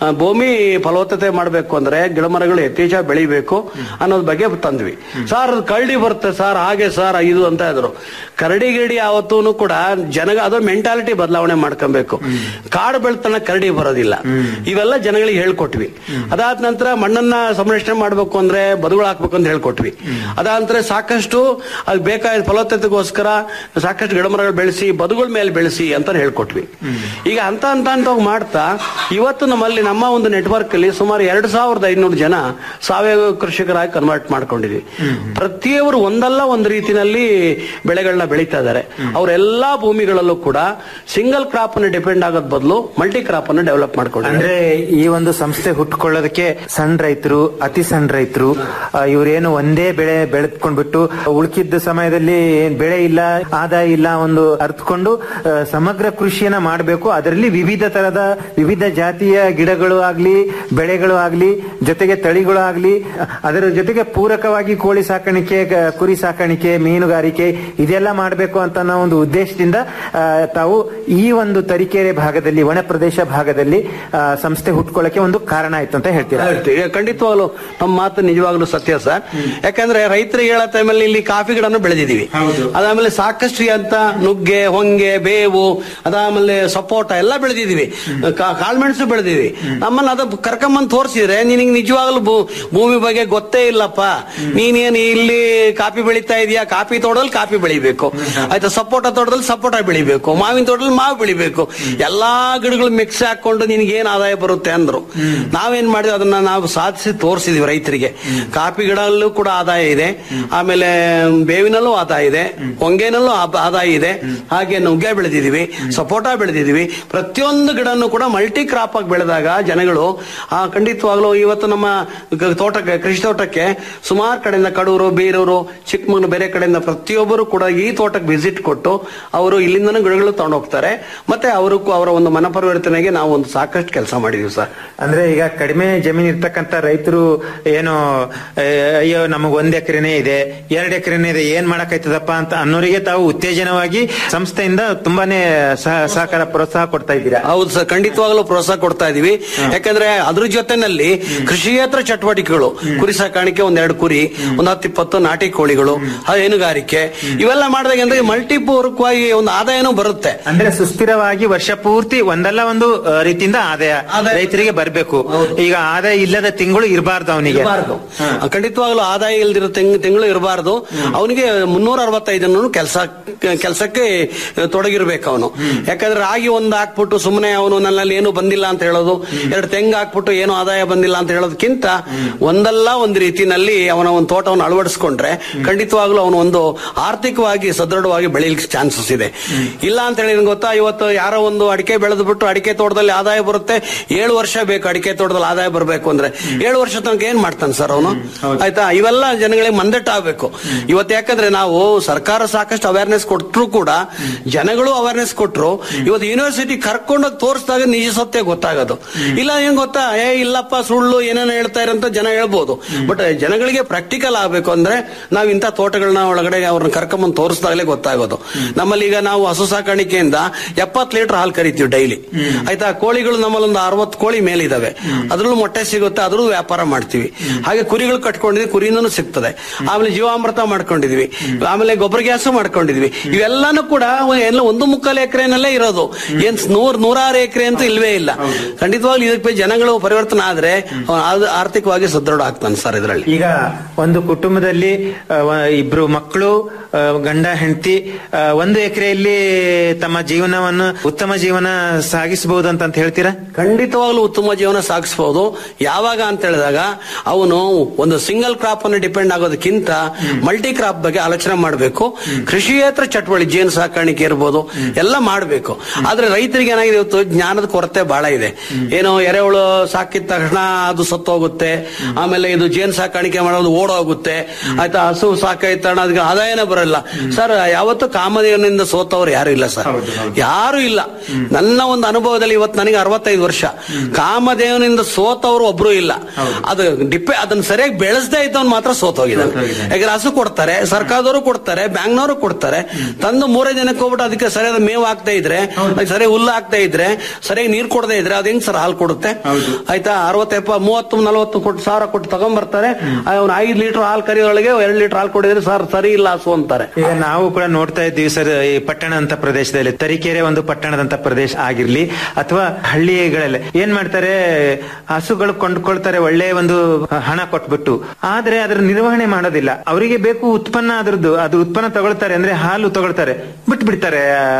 ಆ, ಭೂಮಿ ಫಲವತ್ತತೆ ಮಾಡಬೇಕು ಅಂದ್ರೆ ಗಿಡ ಮರಗಳು ಯಥೇಚ್ಛ ಬೆಳಿಬೇಕು ಅನ್ನೋದ್ ಬಗ್ಗೆ ತಂದ್ವಿ ಸರ್ ಅದು ಕರಡಿ ಬರುತ್ತೆ ಸರ್ ಹಾಗೆ ಸರ್ ಇದು ಅಂತ ಇದ್ರು ಕರಡಿ ಗಿರಡಿ ಯಾವತ್ತೂ ಕೂಡ ಜನಗ ಅದು ಮೆಂಟಾಲಿಟಿ ಬದಲಾವಣೆ ಮಾಡ್ಕೊಬೇಕು ಕಾಡು ಬೆಳ್ತನ ಕರಡಿ ಬರೋದಿಲ್ಲ ಇವೆಲ್ಲ ಜನಗಳಿಗೆ ಹೇಳ್ಕೊಟ್ವಿ ಅದಾದ ನಂತರ ಮಣ್ಣನ್ನ ಸಂರಕ್ಷಣೆ ಮಾಡ್ಬೇಕು ಅಂದ್ರೆ ಬದುಗಳು ಹಾಕ್ಬೇಕು ಅಂತ ಹೇಳ್ಕೊಟ್ವಿ ಅದಾದ ನಂತರ ಸಾಕಷ್ಟು ಅದು ಬೇಕಾದ ಫಲವತ್ತತೆಗೋಸ್ಕರ ಸಾಕಷ್ಟು ಗಿಡಮರಗಳು ಬೆಳೆಸಿ ಬದುಗಳ ಮೇಲೆ ಬೆಳೆಸಿ ಅಂತ ಹೇಳ್ಕೊಟ್ವಿ ಈಗ ಅಂತ ಅಂತ ಅಂತ ಹೋಗಿ ಮಾಡ್ತಾ ಇವತ್ತು ನಮ್ಮಲ್ಲಿ ನಮ್ಮ ಒಂದು ನೆಟ್ವರ್ಕ್ ಅಲ್ಲಿ ಸುಮಾರು ಎರಡ್ ಸಾವಿರದ ಐನೂರು ಜನ ಸಾವಯವ ಕೃಷಿಕರಾಗಿ ಕನ್ವರ್ಟ್ ಮಾಡ್ಕೊಂಡಿದ್ವಿ ಪ್ರತಿಯೊಬ್ಬರು ಒಂದಲ್ಲ ಒಂದು ರೀತಿನಲ್ಲಿ ಬೆಳೆಗಳನ್ನ ಬೆಳೀತಾ ಇದ್ದಾರೆ ಅವರೆಲ್ಲಾ ಭೂಮಿಗಳಲ್ಲೂ ಕೂಡ ಸಿಂಗಲ್ ಕ್ರಾಪ್ ಅನ್ನು ಡಿಪೆಂಡ್ ಆಗೋದ್ ಬದಲು ಮಲ್ಟಿ ಕ್ರಾಪ್ ಅನ್ನು ಡೆವಲಪ್ ಮಾಡ್ಕೊಂಡಿದ್ದಾರೆ ಅಂದ್ರೆ ಈ ಒಂದು ಸಂಸ್ಥೆ ಹುಟ್ಕೊಳ್ಳೋದಕ್ಕೆ ಸಣ್ಣ ರೈತರು ಅತಿ ಸಣ್ಣ ರೈತರು ಇವರೇನು ಒಂದೇ ಬೆಳೆ ಬೆಳೆದ್ಕೊಂಡ್ಬಿಟ್ಟು ಉಳ್ಕಿದ್ದ ಸಮಯದಲ್ಲಿ ಏನ್ ಬೆಳೆ ಇಲ್ಲ ಆದಾಯ ಇಲ್ಲ ಒಂದು ಅರ್ಥಕೊಂಡು ಆ, ಸಮಗ್ರ ಕೃಷಿಯನ್ನ ಮಾಡಬೇಕು ಅದರಲ್ಲಿ ವಿವಿಧ ತರದ ವಿವಿಧ ಜಾತಿಯ ಗಿಡಗಳು ಆಗ್ಲಿ ಬೆಳೆಗಳು ಆಗ್ಲಿ ಜೊತೆಗೆ ತಳಿಗಳು ಆಗ್ಲಿ ಅದರ ಜೊತೆಗೆ ಪೂರಕವಾಗಿ ಕೋಳಿ ಸಾಕಾಣಿಕೆ ಗ- ಕುರಿ ಸಾಕಾಣಿಕೆ ಮೀನುಗಾರಿಕೆ ಇದೆಲ್ಲ ಮಾಡಬೇಕು ಅಂತ ಅನ್ನೋ ಒಂದು ಉದ್ದೇಶದಿಂದ ಆ, ತಾವು ಈ ಒಂದು ತರೀಕೆರೆ ಭಾಗದಲ್ಲಿ ಒಣ ಪ್ರದೇಶ ಭಾಗದಲ್ಲಿ ಆ, ಸಂಸ್ಥೆ ಹುಟ್ಕೊಳ್ಳಕ್ಕೆ ಒಂದು ಕಾರಣ ಆಯ್ತು ಅಂತ ಹೇಳ್ತೀರಾ ಹೇಳ್ತೀವಿ. ಖಂಡಿತವಾಗ್ಲು ನಮ್ಮ ಮಾತು ನಿಜವಾಗ್ಲೂ ಸತ್ಯ ಸರ್ ಯಾಕಂದ್ರೆ ರೈತರಿಗೆ ಹೇಳೋ ಟೈಮಲ್ಲಿ ಇಲ್ಲಿ ಕಾಫಿ ಗಿಡನು ಬೆಳೆದಿದ್ದೀವಿ ಅದಾದ್ಮೇಲೆ ಸಾಕಷ್ಟು ಅಂತ ನುಗ್ಗೆ ಹೊಂಗೆ ಬೇವು ಅದಾದ್ಮೇಲೆ ಸಪೋಟ ಎಲ್ಲ ಬೆಳೆದಿದ್ದೀವಿ ಕಾ- ಕಾಳ್ಮೆಣಸು ಬೆಳೆದಿವಿ ನಮ್ಮನ್ನ ಅದ ಕರ್ಕೊಂಬಂದ್ ತೋರಿಸಿದ್ರೆ ನಿನಗೆ ನಿಜವಾಗ್ಲೂ ಭೂ- ಭೂಮಿ ಬಗ್ಗೆ ಗೊತ್ತೇ ಇಲ್ಲಪ್ಪ ನೀನೇನು ಇಲ್ಲಿ ಕಾಫಿ ಬೆಳೀತಾ ಇದೀಯಾ ಕಾಫಿ ತೋಟದಲ್ಲಿ ಕಾಫಿ ಬೆಳಿಬೇಕು ಆಯ್ತಾ ಸಪೋಟ ತೋಟದಲ್ಲಿ ಸಪೋಟ ಬೆಳಿಬೇಕು ಮಾವಿನ ತೋಟದಲ್ಲಿ ಮಾವು ಬೆಳಿಬೇಕು ಎಲ್ಲಾ ಗಿಡಗಳು ಮಿಕ್ಸ್ ಹಾಕೊಂಡು ನಿನಗೇನ್ ಆದಾಯ ಬರುತ್ತೆ ಅಂದ್ರು ನಾವೇನ್ ಮಾಡಿದ್ವಿ ಅದನ್ನ ನಾವು ಸಾಧಿಸಿ ತೋರಿಸಿದ್ವಿ ರೈತರಿಗೆ ಕಾಫಿ ಗಿಡಲ್ಲೂ ಕೂಡ ಆದಾಯ ಇದೆ ಆಮೇಲೆ ಬೇವಿನಲ್ಲೂ ಆದಾಯ ಇದೆ ಹೊಂಗೆನಲ್ಲೂ ಆಪ- ಆದಾಯ ಇದೆ ಹಾಗೆ ನುಗ್ಗೆ ಬೆಳೆದಿದೀವಿ ಸಪೋಟ ಬೆಳೆದಿದೀವಿ ಪ್ರತಿಯೊಂದು ಗಿಡನ್ನು ಕೂಡ ಮಲ್ಟಿ ಕ್ರಾಪ್ ಆಗಿ ಬೆಳೆದಾಗ ಜನಗಳು ಆ ಖಂಡಿತವಾಗ್ಲೂ ಇವತ್ತು ನಮ್ಮ ಗ- ತೋಟಕ್ಕೆ ಕೃಷಿ ತೋಟಕ್ಕೆ ಸುಮಾರು ಕಡೆಯಿಂದ ಕಡೂರು ಬೀರೂರು ಚಿಕ್ಕಮಗಳೂರು ಬೇರೆ ಕಡೆಯಿಂದ ಪ್ರತಿಯೊಬ್ಬರು ಕೂಡ ಈ ತೋಟಕ್ಕೆ ವಿಸಿಟ್ ಕೊಟ್ಟು ಅವರು ಇಲ್ಲಿಂದನೂ ಗಿಡಗಳು ತಗೊಂಡು ಹೋಗ್ತಾರೆ ಮತ್ತೆ ಅವರು ಅವರ ಒಂದು ಮನಪರಿವರ್ತನೆಗೆ ನಾವು ಒಂದು ಸಾಕಷ್ಟು ಕೆಲಸ ಮಾಡಿದೀವಿ ಸರ್ ಅಂದ್ರೆ ಈಗ ಕಡಿಮೆ ಜಮೀನ್ ಇರ್ತಕ್ಕಂತ ರೈತರು ಏನು ಏ, ಅಯ್ಯೋ ನಮಗ್ ಒಂದ್ ಎಕರೆನೇ ಇದೆ ಎರಡ್ ಎಕರೆನೇ ಇದೆ ಏನ್ ಮಾಡಕ್ಕಾಯ್ತದಪ್ಪ ಅಂತ ಅನ್ನೋರಿಗೆ ತಾವು ಉತ್ತೇಜನವಾಗಿ ಸಂಸ್ಥೆಯಿಂದ ತುಂಬಾನೇ ಸಹ- ಸಹಕಾರ ಪ್ರೋತ್ಸಾಹ ಕೊಡ್ತಾ ಇದ್ದೀರಾ ಹೌದು ಸರ್ ಖಂಡಿತವಾಗ್ಲೂ ಪ್ರೋತ್ಸಾಹ ಕೊಡ್ತಾ ಇದೀವಿ ಯಾಕಂದ್ರೆ ಅದ್ರ ಜೊತೆನಲ್ಲಿ ಕೃಷಿಯೇತರ ಚಟುವಟಿಕೆಗಳು ಕುರಿ ಸಾಕಾಣಿಕೆ ಒಂದೆರಡು ಕುರಿ ಒಂದ್ ಹತ್ತಿಪ್ಪತ್ತು ನಾಟಿ ಕೋಳಿಗಳು ಹೈನುಗಾರಿಕೆ ಇವೆಲ್ಲ ಮಾಡಿದಾಗ ಅಂದ್ರೆ ಮಲ್ಟಿಪೂರ್ವಕವಾಗಿ ಒಂದು ಆದಾಯನೂ ಬರುತ್ತೆ ಅಂದ್ರೆ ಸುಸ್ಥಿರವಾಗಿ ವರ್ಷ ಪೂರ್ತಿ ಒಂದಲ್ಲ ಒಂದು ಆ, ರೀತಿಯಿಂದ ಆದಾಯ ರೈತರಿಗೆ ಬರಬೇಕು ಈಗ ಆದಾಯ ಇಲ್ಲದ ತಿಂಗಳು ಇರಬಾರ್ದು ಅವನಿಗೆ ಇರಬಾರ್ದು ಖಂಡಿತವಾಗ್ಲೂ ಆದಾಯ ಇಲ್ದಿರೋ ತಿಂಗಳು ಇರಬಾರ್ದು ಅವನಿಗೆ ಮುನ್ನೂರ ಅರವತ್ತೈದು ಕೆಲಸ ಕೆಲಸಕ್ಕೆ ತೊಡಗಿರ್ಬೇಕು ಅವನು ಯಾಕಂದ್ರೆ ರಾಗಿ ಒಂದ್ ಹಾಕ್ಬಿಟ್ಟು ಸುಮ್ಮನೆ ಅವನು ನನ್ನಲ್ಲಿ ಏನು ಬಂದಿಲ್ಲ ಅಂತ ಹೇಳೋದು ಎರಡು ತೆಂಗು ಹಾಕ್ಬಿಟ್ಟು ಏನು ಆದಾಯ ಬಂದಿಲ್ಲ ಅಂತ ಹೇಳೋದಕ್ಕಿಂತ ಒಂದಲ್ಲ ಒಂದು ರೀತಿನಲ್ಲಿ ಅವನ ಒಂದು ತೋಟವನ್ನು ಅಳವಡಿಸ್ಕೊಂಡ್ರೆ ಖಂಡಿತವಾಗ್ಲೂ ಅವನು ಒಂದು ಆರ್ಥಿಕವಾಗಿ ಸದೃಢವಾಗಿ ಬೆಳೀಲಿಕ್ಕೆ ಚಾನ್ಸಸ್ ಇದೆ ಇಲ್ಲ ಅಂತ ಹೇಳಿ ನಿಮ್ಗೆ ಗೊತ್ತಾ ಇವತ್ತು ಯಾರೋ ಒಂದು ಅಡಿಕೆ ಬೆಳೆದ್ಬಿಟ್ಟು ಅಡಿಕೆ ತೋಟದಲ್ಲಿ ಆದಾಯ ಬರುತ್ತೆ ಏಳು ವರ್ಷ ಬೇಕು ಅಡಿಕೆ ತೋಟದಲ್ಲಿ ಆದಾಯ ಬರಬೇಕು ಅಂದ್ರೆ ಏಳು ವರ್ಷ ತನಕ ಏನ್ ಮಾಡ್ತಾನೆ ಸರ್ ಅವನು ಆಯ್ತಾ ಇವೆಲ್ಲ ಜನಗಳಿಗೆ ಮಂದಟ್ಟಾಗಬೇಕು ಇವತ್ತು ಯಾಕಂದ್ರೆ ನಾವು ಸರ್ಕಾರ ಸಾಕಷ್ಟು ಅವೇರ್ನೆಸ್ ಕೊಟ್ಟರು ಕೂಡ ಜನಗಳು ಅವೇರ್ನೆಸ್ ಕೊಟ್ರು ಇವತ್ತು ಯೂನಿವರ್ಸಿಟಿ ಕರ್ಕೊಂಡೋಗಿ ತೋರಿಸಿದಾಗ ನಿಜ ಸತ್ಯ ಗೊತ್ತಾಗೋದು ಇಲ್ಲ ಏನ್ ಗೊತ್ತಾ ಏ ಇಲ್ಲಪ್ಪ ಸುಳ್ಳು ಏನೇನೋ ಹೇಳ್ತಾ ಇರಂತ ಜನ ಹೇಳ್ಬೋದು ಬಟ್ ಜನಗಳಿಗೆ ಪ್ರಾಕ್ಟಿಕಲ್ ಆಗ್ಬೇಕು ಅಂದ್ರೆ ನಾವ್ ಇಂಥ ತೋಟಗಳನ್ನ ಒಳಗಡೆ ಅವ್ರನ್ನ ಕರ್ಕೊಂಬಂದು ತೋರಿಸಿದಾಗಲೇ ಗೊತ್ತಾಗೋದು ನಮ್ಮಲ್ಲಿ ಈಗ ನಾವು ಹಸು ಸಾಕಾಣಿಕೆಯಿಂದ ಎಪ್ಪತ್ತು ಲೀಟರ್ ಹಾಲು ಕರಿತೀವಿ ಡೈಲಿ ಆಯ್ತಾ ಕೋಳಿಗಳು ನಮ್ಮಲ್ಲಿ ಒಂದು ಅರವತ್ತು ಕೋಳಿ ಮೇಲಿದಾವೆ ಅದ್ರಲ್ಲೂ ಮೊಟ್ಟೆ ಸಿಗುತ್ತೆ ಅದ್ರಲ್ಲೂ ವ್ಯಾಪಾರ ಮಾಡ್ತೀವಿ ಹಾಗೆ ಕುರಿಗಳು ಕಟ್ಕೊಂಡಿದ್ವಿ ಕುರಿಯಿಂದನೂ ಸಿಗ್ತದೆ ಆಮೇಲೆ ಜೀವಾಮೃತ ಮಾಡ್ಕೊಂಡಿದ್ವಿ ಆಮೇಲೆ ಗೊಬ್ಬರ ಗ್ಯಾಸು ಮಾಡ್ಕೊಂಡಿದ್ವಿ ಇವೆಲ್ಲಾನು ಕೂಡ ಎಲ್ಲ ಒಂದು ಮುಕ್ಕಾಲು ಎಕರೆನಲ್ಲೇ ಇರೋದು ಏನ್ ನೂರ್ ನೂರಾರು ಎಕರೆ ಅಂತ ಇಲ್ವೇ ಇಲ್ಲ ಖಂಡಿತವಾಗ್ಲೂ ಇದಕ್ಕೆ ಜನಗಳು ಪರಿವರ್ತನೆ ಆದ್ರೆ ಅವ ಅದು ಆರ್ಥಿಕವಾಗಿ ಸದೃಢ ಆಗ್ತಾನೆ ಸರ್ ಇದರಲ್ಲಿ ಈಗ ಒಂದು ಕುಟುಂಬದಲ್ಲಿ ಆ, ವ- ಇಬ್ರು ಮಕ್ಕಳು ಆ, ಗಂಡ ಹೆಂಡತಿ ಒಂದು ಎಕರೆಯಲ್ಲಿ ತಮ್ಮ ಜೀವನವನ್ನು ಉತ್ತಮ ಜೀವನ ಸಾಗಿಸಬಹುದು ಅಂತ ಅಂತ ಹೇಳ್ತೀರಾ ಖಂಡಿತವಾಗ್ಲೂ ಉತ್ತಮ ಜೀವನ ಸಾಗಿಸಬಹುದು ಯಾವಾಗ ಅಂತ ಹೇಳಿದಾಗ ಅವನು ಒಂದು ಸಿಂಗಲ್ ಕ್ರಾಪ್ ಅನ್ನು ಡಿಪೆಂಡ್ ಆಗೋದಕ್ಕಿಂತ ಮಲ್ಟಿ ಕ್ರಾಪ್ ಬಗ್ಗೆ ಆಲೋಚನೆ ಮಾಡಬೇಕು ಕೃಷಿಯೇತರ ಚಟುವಟಿಕೆ ಜೇನು ಸಾಕಾಣಿಕೆ ಇರ್ಬೋದು ಎಲ್ಲ ಮಾಡಬೇಕು ಆದ್ರೆ ರೈತರಿಗೆ ಏನಾಗಿದೆ ಇವತ್ತು ಜ್ಞಾನದ ಕೊರತೆ ಬಹಳ ಇದೆ ಏನೋ ಎರೆಹುಳು ಸಾಕಿದ ತಕ್ಷಣ ಅದು ಸತ್ತೋಗುತ್ತೆ ಆಮೇಲೆ ಇದು ಜೇನು ಸಾಕಾಣಿಕೆ ಮಾಡೋದು ಓಡೋಗುತ್ತೆ ಆಯ್ತಾ ಹಸು ಸಾಕಾಯ್ತ ತಕ್ಷಣ ಅದಕ್ಕೆ ಆದಾಯನೇ ಬರಲ್ಲ ಸರ್ ಯಾವತ್ತು ಕಾಮಧೇವನಿಂದ ಸೋತವ್ರು ಯಾರು ಇಲ್ಲ ಸರ್ ಯಾರು ಇಲ್ಲ ನನ್ನ ಒಂದು ಅನುಭವದಲ್ಲಿ ಇವತ್ತು ನನಗೆ ಅರವತ್ತೈದು ವರ್ಷ ಕಾಮದೇವನಿಂದ ಸೋತವ್ರು ಒಬ್ರು ಇಲ್ಲ ಅದು ಡಿಪೆ ಅದನ್ನ ಸರಿಯಾಗಿ ಬೆಳೆಸದೇ ಇದ್ದವನ್ ಮಾತ್ರ ಸೋತೋಗಿದ್ದಾನೆ ಯಾಕಂದ್ರೆ ಹಸು ಕೊಡ್ತಾರೆ ಸರ್ಕಾರದವರು ಕೊಡ್ತಾರೆ ಬ್ಯಾಂಕ್ನವರು ಕೊಡ್ತಾರೆ ತಂದು ಮೂರೇ ಜನಕ್ಕೆ ಹೋಗ್ಬಿಟ್ಟು ಅದಕ್ಕೆ ಸರಿಯಾದ ಮೇವು ಹಾಕ್ತಾ ಇದ್ರೆ ಅದಕ್ಕೆ ಸರಿಯಾಗಿ ಹುಲ್ಲು ಹಾಕ್ತಾ ಇದ್ರೆ ಸರಿಯಾಗಿ ನೀರು ಕೊಡದೇ ಇದ್ರೆ ಅದ್ ಹೆಂಗ್ ಸರ್ ಹಾಲು ಕೊಡುತ್ತೆ ಆಯ್ತಾ ಅರವತ್ತು ಎಪ್ಪ ಮೂವತ್ತು ನಲವತ್ತು ಕೊಟ್ಟು ಸಾವಿರ ಕೊಟ್ಟು ತಗೊಂಡ್ಬರ್ತಾರೆ ಅವ್ನು ಐದು ಲೀಟರ್ ಹಾಲು ಕರಿಯೋಳಗೆ ಎರಡು ಲೀಟರ್ ಹಾಲು ಕೊಡಿದ್ರೆ ಸರ್ ಸರಿ ಇಲ್ಲ ಹಸು ಅಂತಾರೆ ಈಗ ನಾವು ಕೂಡ ನೋಡ್ತಾ ಇದ್ದೀವಿ ಸರ್ ಈ ಪಟ್ಟಣ ಅಂತ ಪ್ರದೇಶದಲ್ಲಿ ತರೀಕೆರೆ ಒಂದು ಪಟ್ಟಣದಂತ ಪ್ರದೇಶ ಆಗಿರ್ಲಿ ಅಥವಾ ಹಳ್ಳಿಗಳಲ್ಲಿ ಏನ್ ಮಾಡ್ತಾರೆ ಹಸುಗಳು ಕೊಂಡ್ಕೊಳ್ತಾರೆ ಒಳ್ಳೆ ಒಂದು ಹಣ ಕೊಟ್ಬಿಟ್ಟು ಆದ್ರೆ ಅದರ ನಿರ್ವಹಣೆ ಮಾಡೋದಿಲ್ಲ ಅವರಿಗೆ ಬೇಕು ಉತ್ಪನ್ನ ಅದ್ರದ್ದು ಅದು ಉತ್ಪನ್ನ ತಗೊಳ್ತಾರೆ ಅಂದ್ರೆ ಹಾಲು ತಗೊಳ್ತಾರೆ ಬಿಟ್ಟು ಬಿಡ್ತಾರೆ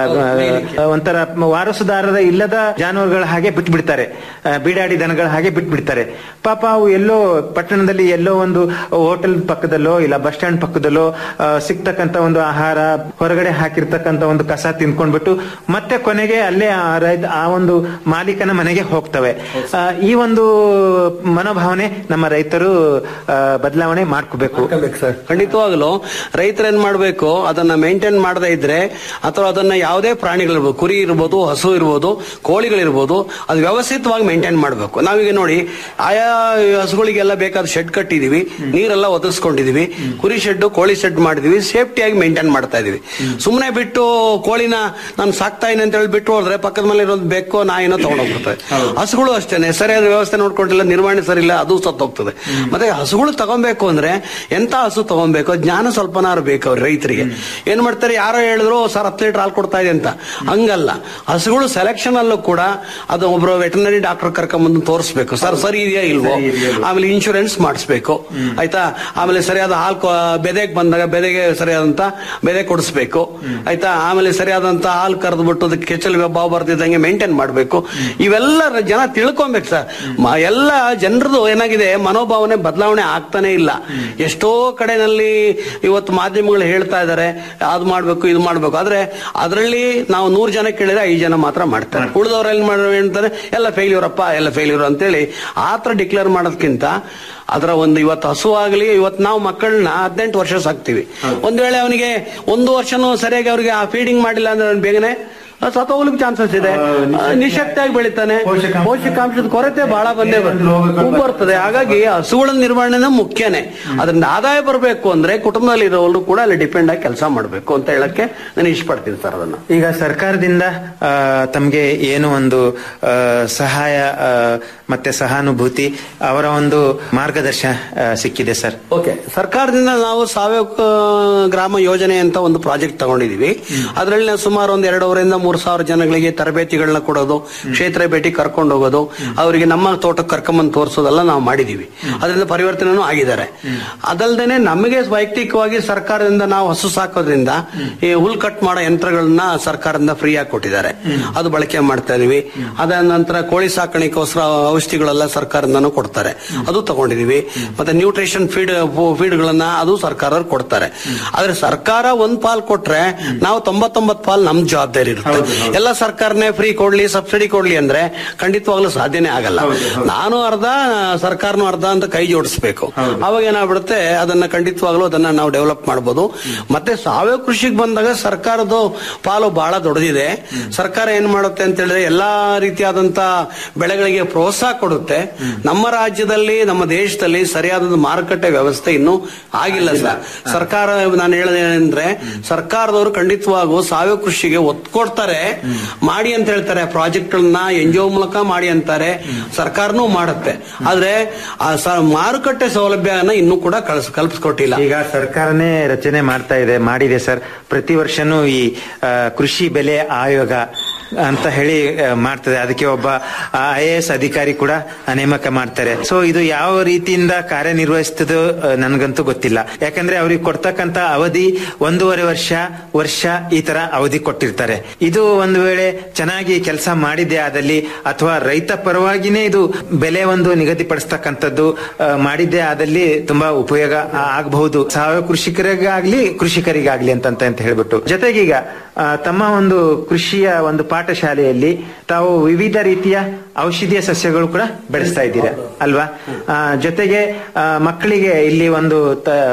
ಆ, ಒಂಥರ ವಾರಸುದಾರರ ಇಲ್ಲದ ಜಾನುವಾರುಗಳ ಹಾಗೆ ಬಿಟ್ಟು ಬಿಡ್ತಾರೆ ಆ, ಬೀಡಾಡಿ ದನಗಳ ಹಾಗೆ ಬಿಟ್ಟು ಬಿಡ್ತಾರೆ ಪಾಪ ಅವು ಎಲ್ಲೋ ಪಟ್ಟಣದಲ್ಲಿ ಎಲ್ಲೋ ಒಂದು ಹೋಟೆಲ್ ಪಕ್ಕದಲ್ಲೋ ಇಲ್ಲ ಬಸ್ ಸ್ಟ್ಯಾಂಡ್ ಪಕ್ಕದಲ್ಲೋ ಆ, ಸಿಗ್ತಕ್ಕಂತ ಒಂದು ಆಹಾರ ಹೊರಗಡೆ ಹಾಕಿರ್ತಕ್ಕಂತ ಒಂದು ಕಸ ತಿನ್ಕೊಂಡ್ಬಿಟ್ಟು ಮತ್ತೆ ಕೊನೆಗೆ ಅಲ್ಲೇ ಆ ರೈತ ಆ ಒಂದು ಮಾಲೀಕನ ಮನೆಗೆ ಹೋಗ್ತವೆ ಆ, ಈ ಒಂದು ಮನೋಭಾವನೆ ನಮ್ಮ ರೈತರು ಆ, ಬದಲಾವಣೆ ಮಾಡ್ಕೋಬೇಕು ಸರ್ ಖಂಡಿತವಾಗಲು ರೈತರು ಏನ್ ಮಾಡ್ಬೇಕು ಅದನ್ನ ಮೇಂಟೈನ್ ಮಾಡದೇ ಇದ್ರೆ ಅಥವಾ ಅದನ್ನ ಯಾವುದೇ ಪ್ರಾಣಿಗಳಿರ್ಬೋದು ಕುರಿ ಇರ್ಬೋದು ಹಸು ಇರ್ಬೋದು ಕೋಳಿಗಳಿರ್ಬೋದು ಅದು ವ್ಯವಸ್ಥಿತವಾಗಿ ಮೇಂಟೈನ್ ಮಾಡಬೇಕು ನಾವೀಗ ನೋಡಿ ಆಯಾ ಹಸುಗಳಿಗೆಲ್ಲ ಬೇಕಾದ ಶೆಡ್ ಕಟ್ಟಿದೀವಿ ನೀರೆಲ್ಲ ಒದಗಿಸ್ಕೊಂಡಿದೀವಿ ಕುರಿ ಶೆಡ್ ಕೋಳಿ ಶೆಡ್ ಮಾಡಿದೀವಿ ಸೇಫ್ಟಿಯಾಗಿ ಮೇಂಟೈನ್ ಮಾಡ್ತಾ ಇದೀವಿ ಸುಮ್ಮನೆ ಬಿಟ್ಟು ಕೋಳಿನ ನಾನು ಸಾಕ್ತಾ ಇದ್ದೀನಿ ಅಂತ ಹೇಳಿ ಬಿಟ್ಟು ಹೋದ್ರೆ ಪಕ್ಕದ ಮೇಲೆ ಇರೋದು ಬೆಕ್ಕೋ ನಾಯಿನೋ ತಗೊಂಡೋಗ್ಬಿಡ್ತವೆ ಹಸುಗಳು ಅಷ್ಟೇನೆ ಸರಿಯಾದ ವ್ಯವಸ್ಥೆ ನೋಡ್ಕೊಂಡಿಲ್ಲ ನಿರ್ವಹಣೆ ಸರಿ ಇಲ್ಲ ಅದು ಸತ್ತೋಗ್ತದೆ ಮತ್ತೆ ಹಸುಗಳು ತಗೊಬೇಕು ಅಂದ್ರೆ ಎಂತ ಹಸು ತಗೊಬೇಕು ಜ್ಞಾನ ಸ್ವಲ್ಪನಾರು ಬೇಕು ಅವ್ರ ರೈತರಿಗೆ ಏನ್ ಮಾಡ್ತಾರೆ ಯಾರೋ ಹೇಳಿದ್ರು ಸರ್ ಹತ್ತು ಲೀಟರ್ ಹಾಲು ಕೊಡ್ತಾ ಇದೆ ಅಂತ ಹಂಗಲ್ಲ ಹಸುಗಳು ಸೆಲೆಕ್ಷನ್ ಅಲ್ಲೂ ಕೂಡ ಅದು ಒಬ್ರು ವೆಟರ್ನರಿ ಡಾಕ್ಟರ್ ಕರ್ಕೊಂಡ್ಬಂದು ತೋರಿಸ್ಬೇಕು ಸರ್ ಸರಿ ಇದೆಯಾ ಇಲ್ವೋ ಆಮೇಲೆ ಇನ್ಶೂರೆನ್ಸ್ ಮಾಡಿಸ್ಬೇಕು ಆಯ್ತಾ ಆಮೇಲೆ ಸರಿಯಾದ ಹಾಲು ಬೆದೆಗೆ ಬಂದಾಗ ಬೆದೆಗೆ ಸರಿಯಾದಂತ ಬೆದೆ ಕೊಡಿಸ್ಬೇಕು ಆಯ್ತಾ ಆಮೇಲೆ ಸರಿಯಾದಂತ ಹಾಲು ಕರೆದ್ಬಿಟ್ಟು ಅದಕ್ಕೆ ಕೆಚ್ಚಲು ಬಾವು ಬರ್ತಿದ್ದಂಗೆ ಮೇಂಟೈನ್ ಮಾಡಬೇಕು ಇವೆಲ್ಲ ಜನ ತಿಳ್ಕೊಬೇಕು ಸರ್ ಮ- ಎಲ್ಲ ಜನರದು ಏನಾಗಿದೆ ಮನೋಭಾವನೆ ಬದಲಾವಣೆ ಆಗ್ತಾನೆ ಇಲ್ಲ ಎಷ್ಟೋ ಕಡೆನಲ್ಲಿ ಇವತ್ತು ಮಾಧ್ಯಮಗಳು ಹೇಳ್ತಾ ಇದ್ದಾರೆ ಅದು ಮಾಡ್ಬೇಕು ಇದು ಮಾಡ್ಬೇಕು ಆದ್ರೆ ಅದರಲ್ಲಿ ನಾವು ನೂರು ಜನ ಕೇಳಿದ್ರೆ ಐದು ಜನ ಮಾತ್ರ ಮಾಡ್ತಾರೆ ಉಳಿದವ್ರು ಏನ್ ಮಾಡ ಹೇಳ್ತಾರೆ ಎಲ್ಲ ಫೇಲ್ಯೂರ್ ಅಪ್ಪ ಎಲ್ಲ ಫೇಲ್ಯೂರ್ ಅಂತೇಳಿ ಆತರ ಡಿಕ್ಲೇರ್ ಮಾಡೋದಕ್ಕಿಂತ ಅದರ ಒಂದು ಇವತ್ತು ಹಸು ಆಗಲಿ ಇವತ್ತು ನಾವು ಮಕ್ಕಳನ್ನ ಹದಿನೆಂಟು ವರ್ಷ ಸಾಕ್ತಿವಿ ಒಂದ್ ವೇಳೆ ಅವನಿಗೆ ಒಂದು ವರ್ಷನೂ ಸರಿಯಾಗಿ ಅವ್ರಿಗೆ ಆ ಫೀಡಿಂಗ್ ಮಾಡಿಲ್ಲ ಅಂದ್ರೆ ಅವ್ನು ಬೇಗನೆ ಸತ್ತೋಗ್ಲಿಕ್ಕೆ ಚಾನ್ಸಸ್ ಇದೆ ಆ, ನಿಶಕ್ತಿಯಾಗಿ ಬೆಳಿತಾನೆ ಪೋಷಕಾಂಶದ ಕೊರತೆ ಬಹಳ ಬಂದೇ ಬರ್- ಬರ್ತದೆ ಹಾಗಾಗಿ ಹಸುಗಳ ನಿರ್ವಹಣೆನ ಮುಖ್ಯನೇ ಅದರಿಂದ ಆದಾಯ ಬರಬೇಕು ಅಂದ್ರೆ ಕುಟುಂಬದಲ್ಲಿ ಇರೋರು ಕೂಡ ಅಲ್ಲಿ ಡಿಪೆಂಡ್ ಆಗಿ ಕೆಲಸ ಮಾಡಬೇಕು ಅಂತ ಹೇಳಕ್ಕೆ ನಾನು ಇಷ್ಟಪಡ್ತೀನಿ ಸರ್ ಅದನ್ನ ಈಗ ಸರ್ಕಾರದಿಂದ ಆ, ತಮ್ಗೆ ಏನು ಒಂದು ಆ, ಸಹಾಯ ಆ, ಮತ್ತೆ ಸಹಾನುಭೂತಿ ಅವರ ಒಂದು ಮಾರ್ಗದರ್ಶನ ಆ, ಸಿಕ್ಕಿದೆ ಸರ್ ಓಕೆ ಸರ್ಕಾರದಿಂದ ನಾವು ಸಾವಯವ ಆ, ಗ್ರಾಮ ಯೋಜನೆ ಅಂತ ಒಂದು ಪ್ರಾಜೆಕ್ಟ್ ತಗೊಂಡಿದೀವಿ ಅದರಲ್ಲಿ ನಾವು ಸುಮಾರು ಒಂದು ಎರಡೂವರೆಯಿಂದ ಮೂರು ಸಾವಿರ ಜನಗಳಿಗೆ ತರಬೇತಿಗಳನ್ನ ಕೊಡೋದು ಕ್ಷೇತ್ರ ಭೇಟಿ ಕರ್ಕೊಂಡು ಹೋಗೋದು ಅವರಿಗೆ ನಮ್ಮ ತೋಟಕ್ಕೆ ಕರ್ಕೊಂಬಂದು ತೋರಿಸೋದೆಲ್ಲ ನಾವು ಮಾಡಿದೀವಿ ಅದರಿಂದ ಪರಿವರ್ತನೆನೂ ಆಗಿದ್ದಾರೆ ಅದಲ್ದೇನೆ ನಮಗೆ ವೈಯಕ್ತಿಕವಾಗಿ ಸರ್ಕಾರದಿಂದ ನಾವು ಹಸು ಸಾಕೋದ್ರಿಂದ ಈ ಹುಲ್ ಕಟ್ ಮಾಡೋ ಯಂತ್ರಗಳನ್ನ ಸರ್ಕಾರದಿಂದ ಫ್ರೀ ಆಗಿ ಕೊಟ್ಟಿದ್ದಾರೆ ಅದು ಬಳಕೆ ಮಾಡ್ತಾ ಇದೀವಿ ಅದ ನಂತರ ಕೋಳಿ ಸಾಕಾಣಿಕೋಸ್ಕರ ಔಷಧಿಗಳೆಲ್ಲ ಸರ್ಕಾರದಿಂದನೂ ಕೊಡ್ತಾರೆ ಅದು ತಗೊಂಡಿದೀವಿ ಮತ್ತೆ ನ್ಯೂಟ್ರಿಷನ್ ಫೀಡ್ ಫೀಡ್ಗಳನ್ನ ಅದು ಸರ್ಕಾರ ಕೊಡ್ತಾರೆ ಆದ್ರೆ ಸರ್ಕಾರ ಒಂದ್ ಪಾಲ್ ಕೊಟ್ರೆ ನಾವು ತೊಂಬತ್ತೊಂಬತ್ ಪಾಲ್ ನಮ್ ಜವಾಬ್ದಾರಿ ಇರುತ್ತೆ ಎಲ್ಲ ಸರ್ಕಾರನೇ ಫ್ರೀ ಕೊಡ್ಲಿ ಸಬ್ಸಿಡಿ ಕೊಡ್ಲಿ ಅಂದ್ರೆ ಖಂಡಿತವಾಗ್ಲೂ ಸಾಧ್ಯನೇ ಆಗಲ್ಲ ನಾನು ಅರ್ಧ ಸರ್ಕಾರನು ಅರ್ಧ ಅಂತ ಕೈ ಜೋಡಿಸ್ಬೇಕು ಅವಾಗ ಏನಾಗ್ಬಿಡುತ್ತೆ ಅದನ್ನ ಖಂಡಿತವಾಗ್ಲೂ ಅದನ್ನ ನಾವು ಡೆವಲಪ್ ಮಾಡಬಹುದು ಮತ್ತೆ ಸಾವಯವ ಕೃಷಿಗೆ ಬಂದಾಗ ಸರ್ಕಾರದ ಪಾಲು ಬಹಳ ದೊಡ್ಡದಿದೆ ಸರ್ಕಾರ ಏನ್ ಮಾಡುತ್ತೆ ಅಂತ ಹೇಳಿದ್ರೆ ಎಲ್ಲಾ ರೀತಿಯಾದಂತ ಬೆಳೆಗಳಿಗೆ ಪ್ರೋತ್ಸಾಹ ಕೊಡುತ್ತೆ ನಮ್ಮ ರಾಜ್ಯದಲ್ಲಿ ನಮ್ಮ ದೇಶದಲ್ಲಿ ಸರಿಯಾದ ಮಾರುಕಟ್ಟೆ ವ್ಯವಸ್ಥೆ ಇನ್ನೂ ಆಗಿಲ್ಲ ಸರ್ ಸರ್ಕಾರ ನಾನು ಹೇಳೋದೇನೆಂದ್ರೆ ಸರ್ಕಾರದವರು ಖಂಡಿತವಾಗೂ ಸಾವಯವ ಕೃಷಿಗೆ ಒತ್ತು ಕೊಡ್ತಾರೆ ಮಾಡಿ ಅಂತ ಹೇಳ್ತಾರೆ ಪ್ರಾಜೆಕ್ಟ್ಗಳನ್ನ ಎನ್ ಜಿ ಮೂಲಕ ಮಾಡಿ ಅಂತಾರೆ ಸರ್ಕಾರನೂ ಮಾಡುತ್ತೆ ಆದ್ರೆ ಆ ಸ- ಮಾರುಕಟ್ಟೆ ಸೌಲಭ್ಯನ ಇನ್ನೂ ಕೂಡ ಕಳ್ಸ್ ಕಲ್ಪಿಸ್ಕೊಟ್ಟಿಲ್ಲ ಈಗ ಸರ್ಕಾರನೇ ರಚನೆ ಮಾಡ್ತಾ ಇದೆ ಮಾಡಿದೆ ಸರ್ ಪ್ರತಿ ವರ್ಷನೂ ಈ ಆ, ಕೃಷಿ ಬೆಲೆ ಆಯೋಗ ಅಂತ ಹೇಳಿ ಆ, ಮಾಡ್ತದೆ ಅದಕ್ಕೆ ಒಬ್ಬ ಐ ಎ ಎಸ್ ಅಧಿಕಾರಿ ಕೂಡ ನೇಮಕ ಮಾಡ್ತಾರೆ ಸೊ ಇದು ಯಾವ ರೀತಿಯಿಂದ ಕಾರ್ಯನಿರ್ವಹಿಸ್ತದೋ ಆ, ನನ್ಗಂತೂ ಗೊತ್ತಿಲ್ಲ ಯಾಕಂದ್ರೆ ಅವ್ರಿಗೆ ಕೊಡ್ತಕ್ಕಂತ ಅವಧಿ ಒಂದೂವರೆ ವರ್ಷ ವರ್ಷ ಈ ತರ ಅವಧಿ ಕೊಟ್ಟಿರ್ತಾರೆ ಇದು ಒಂದು ವೇಳೆ ಚೆನ್ನಾಗಿ ಕೆಲಸ ಮಾಡಿದ್ದೆ ಆದಲ್ಲಿ ಅಥವಾ ರೈತ ಪರವಾಗಿನೇ ಇದು ಬೆಲೆ ಒಂದು ನಿಗದಿಪಡಿಸ್ತಕ್ಕಂಥದ್ದು ಆ, ಮಾಡಿದ್ದೇ ಆದಲ್ಲಿ ತುಂಬಾ ಉಪಯೋಗ ಆ- ಆಗಬಹುದು ಸಾವಯವ ಕೃಷಿಕರಿಗಾಗ್ಲಿ ಕೃಷಿಕರಿಗಾಗ್ಲಿ ಅಂತ ಅಂತ ಹೇಳ್ಬಿಟ್ಟು ಜೊತೆಗೀಗ ಆ, ತಮ್ಮ ಒಂದು ಕೃಷಿಯ ಒಂದು ಪಾಠಶಾಲೆಯಲ್ಲಿ ತಾವು ವಿವಿಧ ರೀತಿಯ ಔಷಧೀಯ ಸಸ್ಯಗಳು ಕೂಡ ಬೆಳೆಸ್ತಾ ಇದ್ದೀರಾ ಅಲ್ವಾ ಆ, ಜೊತೆಗೆ ಆ, ಮಕ್ಕಳಿಗೆ ಇಲ್ಲಿ ಒಂದು ತ-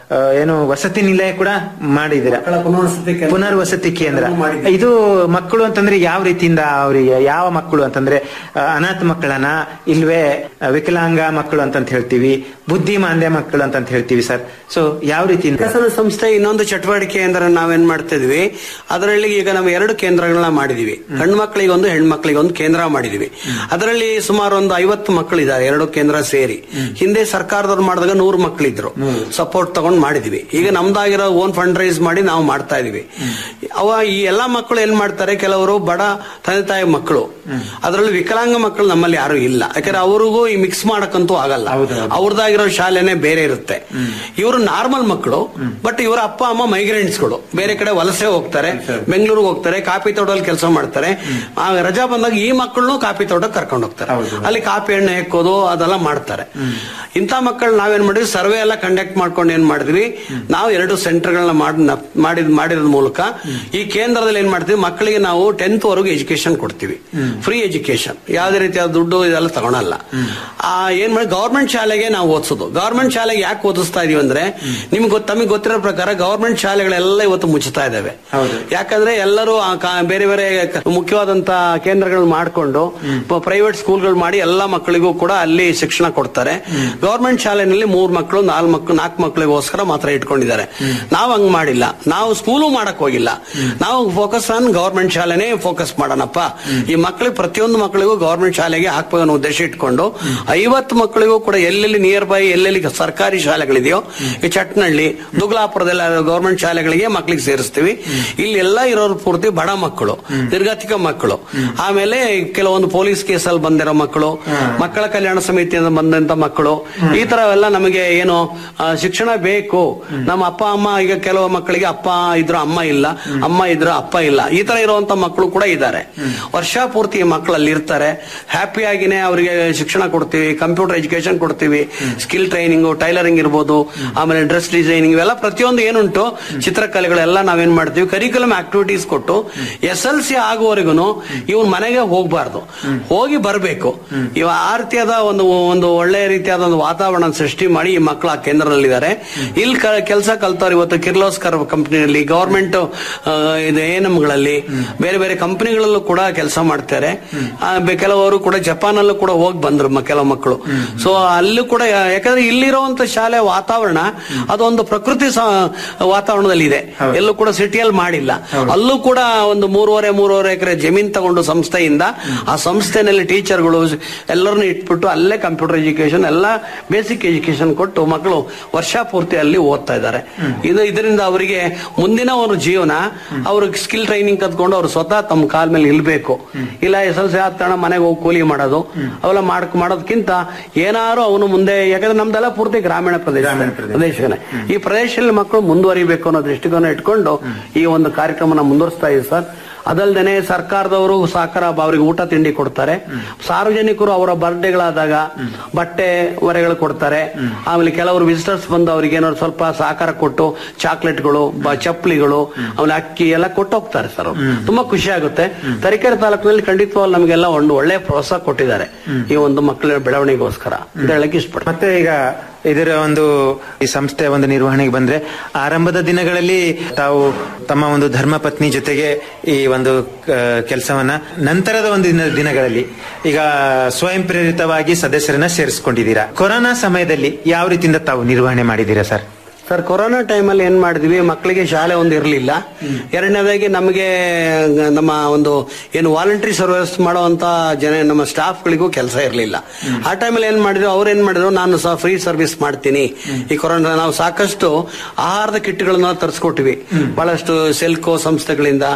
ಆ, ಏನು ವಸತಿ ನಿಲಯ ಕೂಡ ಮಾಡಿದ್ದೀರಾ ಪುನರ್ವಸತಿ ಕೇಂದ್ರ ಇದು ಮಕ್ಕಳು ಅಂತಂದ್ರೆ ಯಾವ ರೀತಿಯಿಂದ ಅವರಿಗೆ ಯಾವ ಮಕ್ಕಳು ಅಂತಂದ್ರೆ ಆ, ಅನಾಥ ಮಕ್ಕಳನ್ನ ಇಲ್ವೇ ಆ, ವಿಕಲಾಂಗ ಮಕ್ಕಳು ಅಂತಂತ ಹೇಳ್ತೀವಿ ಬುದ್ಧಿಮಾಂದ್ಯ ಮಕ್ಕಳು ಅಂತಂತ ಹೇಳ್ತೀವಿ ಸರ್ ಸೊ ಯಾವ ರೀತಿಯಿಂದ ವಿಕಸನ ಸಂಸ್ಥೆ ಇನ್ನೊಂದು ಚಟುವಟಿಕೆ ಅಂದ್ರೆ ನಾವೇನ್ ಮಾಡ್ತಿದ್ವಿ ಅದರಲ್ಲಿ ಈಗ ನಾವು ಎರಡು ಕೇಂದ್ರಗಳನ್ನ ಮಾಡಿದೀವಿ ಹೆಣ್ಮಕ್ಳಿಗೆ ಒಂದು ಹೆಣ್ಮಕ್ಳಿಗೆ ಒಂದು ಕೇಂದ್ರ ಮಾಡಿದೀವಿ ಅದರಲ್ಲಿ ಸುಮಾರು ಒಂದು ಐವತ್ತು ಮಕ್ಕಳಿದ್ದಾರೆ ಎರಡು ಕೇಂದ್ರ ಸೇರಿ ಹಿಂದೆ ಸರ್ಕಾರದವ್ರು ಮಾಡಿದಾಗ ನೂರು ಮಕ್ಕಳಿದ್ರು ಸಪೋರ್ಟ್ ತಗೊಂಡ್ ಮಾಡಿದೀವಿ ಈಗ ನಮ್ದಾಗಿರೋ ಓನ್ ಫಂಡ್ ರೈಸ್ ಮಾಡಿ ನಾವು ಮಾಡ್ತಾ ಇದೀವಿ ಅವ ಈ ಎಲ್ಲಾ ಮಕ್ಕಳು ಏನ್ ಮಾಡ್ತಾರೆ ಕೆಲವರು ಬಡ ತಂದೆ ತಾಯಿ ಮಕ್ಕಳು ಅದರಲ್ಲಿ ವಿಕಲಾಂಗ ಮಕ್ಕಳು ನಮ್ಮಲ್ಲಿ ಯಾರು ಇಲ್ಲ ಯಾಕಂದ್ರೆ ಅವ್ರಿಗೂ ಈ ಮಿಕ್ಸ್ ಮಾಡಕ್ಕಂತೂ ಆಗಲ್ಲ ಅವ್ರದ್ದಾಗಿರೋ ಶಾಲೆನೆ ಬೇರೆ ಇರುತ್ತೆ ಇವರು ನಾರ್ಮಲ್ ಮಕ್ಕಳು ಬಟ್ ಇವರ ಅಪ್ಪ ಅಮ್ಮ ಮೈಗ್ರೆಂಟ್ಸ್ಗಳು ಬೇರೆ ಕಡೆ ವಲಸೆ ಹೋಗ್ತಾರೆ ಬೆಂಗಳೂರಿಗೆ ಹೋಗ್ತಾರೆ ಕಾಫಿ ತೋಟದಲ್ಲಿ ಕೆಲಸ ಮಾಡ್ತಾರೆ ಆ ರಜಾ ಬಂದಾಗ ಈ ಮಕ್ಕಳನ್ನು ಕಾಫಿ ತೋಟಕ್ಕೆ ಕರ್ಕೊಂಡು ಹೋಗ್ತಾರೆ ಅಲ್ಲಿ ಕಾಫಿ ಎಣ್ಣೆ ಹೆಕ್ಕೋದು ಅದೆಲ್ಲ ಮಾಡ್ತಾರೆ ಇಂಥ ಮಕ್ಕಳು ನಾವೇನ್ ಮಾಡಿದ್ವಿ ಸರ್ವೆ ಎಲ್ಲ ಕಂಡಕ್ಟ್ ಮಾಡ್ಕೊಂಡು ಏನ್ ಮಾಡಿದ್ವಿ ನಾವು ಎರಡು ಸೆಂಟರ್ಗಳನ್ನ ಮಾಡಿದ ಮಾಡಿದ ಮೂಲಕ ಈ ಕೇಂದ್ರದಲ್ಲಿ ಏನ್ ಮಾಡ್ತೀವಿ ಮಕ್ಕಳಿಗೆ ನಾವು ಟೆಂತ್ ವರೆಗೂ ಎಜುಕೇಶನ್ ಕೊಡ್ತೀವಿ ಫ್ರೀ ಎಜುಕೇಶನ್ ಯಾವುದೇ ರೀತಿಯಾದ ದುಡ್ಡು ಇದೆಲ್ಲ ತಗೊಳಲ್ಲ ಆ ಏನ್ ಮಾಡಿ ಗವರ್ಮೆಂಟ್ ಶಾಲೆಗೆ ನಾವು ಓದಿಸೋದು ಗವರ್ಮೆಂಟ್ ಶಾಲೆಗೆ ಯಾಕೆ ಓದಿಸ್ತಾ ಇದೀವಿ ಅಂದ್ರೆ ನಿಮ್ಗೆ ಗೊತ್ತ ತಮಗೆ ಗೊತ್ತಿರೋ ಪ್ರಕಾರ ಗವರ್ಮೆಂಟ್ ಶಾಲೆಗಳೆಲ್ಲ ಇವತ್ತು ಮುಚ್ಚುತ್ತಾ ಇದಾವೆ ಯಾಕಂದ್ರೆ ಎಲ್ಲರೂ ಆ ಕಾ- ಬೇರೆ ಬೇರೆ ಕ- ಮುಖ್ಯವಾದಂತ ಕೇಂದ್ರಗಳು ಮಾಡಿಕೊಂಡು ಪ್ರೈವೇಟ್ ಸ್ಕೂಲ್ಗಳು ಮಾಡಿ ಎಲ್ಲಾ ಮಕ್ಕಳಿಗೂ ಕೂಡ ಅಲ್ಲಿ ಶಿಕ್ಷಣ ಕೊಡ್ತಾರೆ ಗವರ್ಮೆಂಟ್ ಶಾಲೆನಲ್ಲಿ ಮೂರ್ ಮಕ್ಕಳು ನಾಲ್ಕು ಮಕ್ಕಳು ನಾಲ್ಕು ಮಕ್ಕಳಿಗೋಸ್ಕರ ಮಾತ್ರ ಇಟ್ಕೊಂಡಿದ್ದಾರೆ ನಾವು ಹಂಗ್ ಮಾಡಿಲ್ಲ ನಾವು ಸ್ಕೂಲು ಮಾಡಕ್ ಹೋಗಿಲ್ಲ ನಾವು ಫೋಕಸ್ ಆನ್ ಗವರ್ಮೆಂಟ್ ಶಾಲೆನೇ ಫೋಕಸ್ ಮಾಡೋಣಪ್ಪ ಈ ಮಕ್ಕಳಿಗೆ ಪ್ರತಿಯೊಂದು ಮಕ್ಕಳಿಗೂ ಗವರ್ಮೆಂಟ್ ಶಾಲೆಗೆ ಹಾಕ್ಬೇಕು ಅನ್ನೋ ಉದ್ದೇಶ ಇಟ್ಕೊಂಡು ಐವತ್ತು ಮಕ್ಕಳಿಗೂ ಕೂಡ ಎಲ್ಲೆಲ್ಲಿ ನಿಯರ್ ಬೈ ಎಲ್ಲೆಲ್ಲಿ ಸರ್ಕಾರಿ ಶಾಲೆಗಳಿದೆಯೋ ಈ ಚಟ್ನಳ್ಳಿ ದುಗ್ಲಾಪುರದಲ್ಲಿ ಗವರ್ಮೆಂಟ್ ಶಾಲೆಗಳಿಗೆ ಮಕ್ಕಳಿಗೆ ಸೇರಿಸ್ತೀವಿ ಇಲ್ಲಿ ಎಲ್ಲ ಇರೋರು ಪೂರ್ತಿ ಬಡ ಮಕ್ಕಳು ನಿರ್ಗತಿಕ ಮಕ್ಕಳು ಆಮೇಲೆ ಕೆಲವೊಂದು ಪೊಲೀಸ್ ಕೇಸಲ್ಲಿ ಬಂದಿರೋ ಮಕ್ಕಳು ಮಕ್ಕಳ ಕಲ್ಯಾಣ ಸಮಿತಿಯಿಂದ ಬಂದಂತ ಮಕ್ಕಳು ಈ ತರ ಎಲ್ಲ ನಮಗೆ ಏನು ಆ, ಶಿಕ್ಷಣ ಬೇಕು ನಮ್ಮ ಅಪ್ಪ ಅಮ್ಮ ಈಗ ಕೆಲವು ಮಕ್ಕಳಿಗೆ ಅಪ್ಪ ಇದ್ರು ಅಮ್ಮ ಇಲ್ಲ ಅಮ್ಮ ಇದ್ರು ಅಪ್ಪ ಇಲ್ಲ ಈ ತರ ಇರುವಂತ ಮಕ್ಕಳು ಕೂಡ ಇದ್ದಾರೆ ವರ್ಷ ಪೂರ್ತಿ ಈ ಮಕ್ಕಳು ಅಲ್ಲಿ ಇರ್ತಾರೆ ಹ್ಯಾಪಿ ಆಗಿನೇ ಅವರಿಗೆ ಶಿಕ್ಷಣ ಕೊಡ್ತೀವಿ ಕಂಪ್ಯೂಟರ್ ಎಜುಕೇಶನ್ ಕೊಡ್ತೀವಿ ಸ್ಕಿಲ್ ಟ್ರೈನಿಂಗ್ ಟೈಲರಿಂಗ್ ಇರ್ಬೋದು ಆಮೇಲೆ ಡ್ರೆಸ್ ಡಿಸೈನಿಂಗ್ ಇವೆಲ್ಲ ಪ್ರತಿಯೊಂದು ಏನುಂಟು ಚಿತ್ರಕಲೆಗಳೆಲ್ಲ ನಾವೇನ್ ಮಾಡ್ತೀವಿ ಕರಿಕ್ಯುಲಮ್ ಆಕ್ಟಿವಿಟೀಸ್ ಕೊಟ್ಟು ಎಸ್ ಎಲ್ ಸಿ ಆಗುವವರೆಗೂ ಇವನ್ ಮನೆಗೆ ಹೋಗ್ಬಾರ್ದು ಹೋಗಿ ಬರಬೇಕು ಇವ ಆ ರೀತಿಯಾದ ಒಂದು ಒಂದು ಒಳ್ಳೆಯ ರೀತಿಯಾದ ಒಂದು ವಾತಾವರಣ ಸೃಷ್ಟಿ ಮಾಡಿ ಈ ಮಕ್ಕಳು ಆ ಕೇಂದ್ರದಲ್ಲಿದ್ದಾರೆ ಇಲ್ಲಿ ಕೆಲಸ ಕಲ್ತವ್ರು ಇವತ್ತು ಕಿರ್ಲೋಸ್ಕರ್ ಕಂಪನಿಯಲ್ಲಿ ಗವರ್ಮೆಂಟ್ ಇದು ಗಳಲ್ಲಿ ಬೇರೆ ಬೇರೆ ಕಂಪನಿಗಳಲ್ಲೂ ಕೂಡ ಕೆಲಸ ಮಾಡ್ತಾರೆ ಆ, ಬೆ- ಕೆಲವರು ಕೂಡ ಜಪಾನ್ ಅಲ್ಲೂ ಕೂಡ ಹೋಗಿ ಬಂದ್ರು ಮ- ಕೆಲವು ಮಕ್ಕಳು ಸೊ ಅಲ್ಲೂ ಕೂಡ ಯಾ- ಯಾಕಂದ್ರೆ ಇಲ್ಲಿರುವಂತ ಶಾಲೆ ವಾತಾವರಣ ಅದೊಂದು ಪ್ರಕೃತಿ ಸ- ವಾತಾವರಣದಲ್ಲಿ ಇದೆ ಎಲ್ಲೂ ಕೂಡ ಸಿಟಿಯಲ್ಲಿ ಮಾಡಿಲ್ಲ ಅಲ್ಲೂ ಕೂಡ ಒಂದು ಮೂರುವರೆ ಮೂರುವರೆ ಎಕರೆ ಜಮೀನ್ ತಗೊಂಡು ಸಂಸ್ಥೆಯಿಂದ ಆ ಸಂಸ್ಥೆನಲ್ಲಿ ಟೀಚರ್ಗಳು ಎಲ್ಲರನ್ನು ಇಟ್ಬಿಟ್ಟು ಅಲ್ಲೇ ಕಂಪ್ಯೂಟರ್ ಎಜುಕೇಶನ್ ಎಲ್ಲ ಬೇಸಿಕ್ ಎಜುಕೇಶನ್ ಕೊಟ್ಟು ಮಕ್ಕಳು ವರ್ಷ ಪೂರ್ತಿ ಅಲ್ಲಿ ಓದ್ತಾ ಇದ್ದಾರೆ ಇದು ಇದರಿಂದ ಅವರಿಗೆ ಮುಂದಿನ ಒಂದು ಜೀವನ ಅವ್ರಿಗೆ ಸ್ಕಿಲ್ ಟ್ರೈನಿಂಗ್ ಕತ್ಕೊಂಡು ಅವ್ರು ಸ್ವತಃ ತಮ್ಮ ಕಾಲ್ ಮೇಲೆ ನಿಲ್ಬೇಕು ಇಲ್ಲ ಎಸ್ ಎಲ್ ಸಿ ಆದ ತಕ್ಷಣ ಮನೆಗೆ ಹೋಗಿ ಕೂಲಿ ಮಾಡೋದು ಅವೆಲ್ಲ ಮಾಡಕ್ ಮಾಡೋದಕ್ಕಿಂತ ಏನಾರು ಅವನು ಮುಂದೆ ಯಾಕಂದ್ರೆ ನಮ್ದೆಲ್ಲ ಪೂರ್ತಿ ಗ್ರಾಮೀಣ ಪ್ರದೇಶ ಪ್ರದೇಶನೇ ಈ ಪ್ರದೇಶದಲ್ಲಿ ಮಕ್ಕಳು ಮುಂದುವರಿಬೇಕು ಅನ್ನೋ ದೃಷ್ಟಿಕೋನ ಇಟ್ಕೊಂಡು ಈ ಒಂದು ಕಾರ್ಯಕ್ರಮನ ಮುಂದುವರಿಸ್ತಾ ಇದೆ ಸರ್ ಅದಲ್ದೇನೆ ಸರ್ಕಾರದವರು ಸಹಕಾರ ಅವರಿಗೆ ಊಟ ತಿಂಡಿ ಕೊಡ್ತಾರೆ ಸಾರ್ವಜನಿಕರು ಅವರ ಬರ್ಡೇಗಳಾದಾಗ ಬಟ್ಟೆ ಹೊರೆಗಳು ಕೊಡ್ತಾರೆ ಆಮೇಲೆ ಕೆಲವರು ವಿಸಿಟರ್ಸ್ ಬಂದು ಅವ್ರಿಗೆ ಏನಾದ್ರು ಸ್ವಲ್ಪ ಸಹಕಾರ ಕೊಟ್ಟು ಚಾಕ್ಲೇಟ್ಗಳು ಬ- ಚಪ್ಪಲಿಗಳು ಆಮೇಲೆ ಅಕ್ಕಿ ಎಲ್ಲ ಕೊಟ್ಟು ಹೋಗ್ತಾರೆ ಸರ್ ಅವ್ರು. ತುಂಬಾ ಖುಷಿ ಆಗುತ್ತೆ ತರೀಕೆರೆ ತಾಲೂಕಿನಲ್ಲಿ ಖಂಡಿತವಾಗ್ಲೂ ನಮಗೆಲ್ಲ ಒಂದು ಒಳ್ಳೆ ಪ್ರೋತ್ಸಾಹ ಕೊಟ್ಟಿದ್ದಾರೆ ಈ ಒಂದು ಮಕ್ಕಳ ಬೆಳವಣಿಗೆಗೋಸ್ಕರ ಅಂತ ಹೇಳಕ್ ಇಷ್ಟಪಡ್ತೀನಿ ಮತ್ತೆ ಈಗ ಇದರ ಒಂದು ಈ ಸಂಸ್ಥೆಯ ಒಂದು ನಿರ್ವಹಣೆಗೆ ಬಂದ್ರೆ ಆರಂಭದ ದಿನಗಳಲ್ಲಿ ತಾವು ತಮ್ಮ ಒಂದು ಧರ್ಮ ಪತ್ನಿ ಜೊತೆಗೆ ಈ ಒಂದು ಕೆಲಸವನ್ನ ನಂತರದ ಒಂದು ದಿನ ದಿನಗಳಲ್ಲಿ ಈಗ ಸ್ವಯಂ ಪ್ರೇರಿತವಾಗಿ ಸದಸ್ಯರನ್ನ ಸೇರಿಸ್ಕೊಂಡಿದ್ದೀರಾ ಕೊರೋನಾ ಸಮಯದಲ್ಲಿ ಯಾವ ರೀತಿಯಿಂದ ತಾವು ನಿರ್ವಹಣೆ ಮಾಡಿದ್ದೀರಾ ಸರ್ ಸರ್ ಕೊರೋನಾ ಟೈಮಲ್ಲಿ ಏನ್ ಮಾಡಿದ್ವಿ ಮಕ್ಕಳಿಗೆ ಶಾಲೆ ಒಂದು ಇರಲಿಲ್ಲ ಎರಡನೇದಾಗಿ ನಮಗೆ ನಮ್ಮ ಒಂದು ಏನು ವಾಲಂಟ್ರಿ ಸರ್ವಿಸ್ ಮಾಡುವಂತ ಜನ ನಮ್ಮ ಸ್ಟಾಫ್ಗಳಿಗೂ ಕೆಲಸ ಇರಲಿಲ್ಲ ಆ ಟೈಮಲ್ಲಿ ಏನ್ ಮಾಡಿದ್ರು ಅವ್ರು ಏನ್ ಮಾಡಿದ್ರು ನಾನು ಸಹ ಫ್ರೀ ಸರ್ವಿಸ್ ಮಾಡ್ತೀನಿ ಈ ಕೊರೋನಾ ನಾವು ಸಾಕಷ್ಟು ಆಹಾರದ ಕಿಟ್ಗಳನ್ನ ತರಿಸ್ಕೊಟ್ವಿ ಬಹಳಷ್ಟು ಸೆಲ್ಕೋ ಸಂಸ್ಥೆಗಳಿಂದ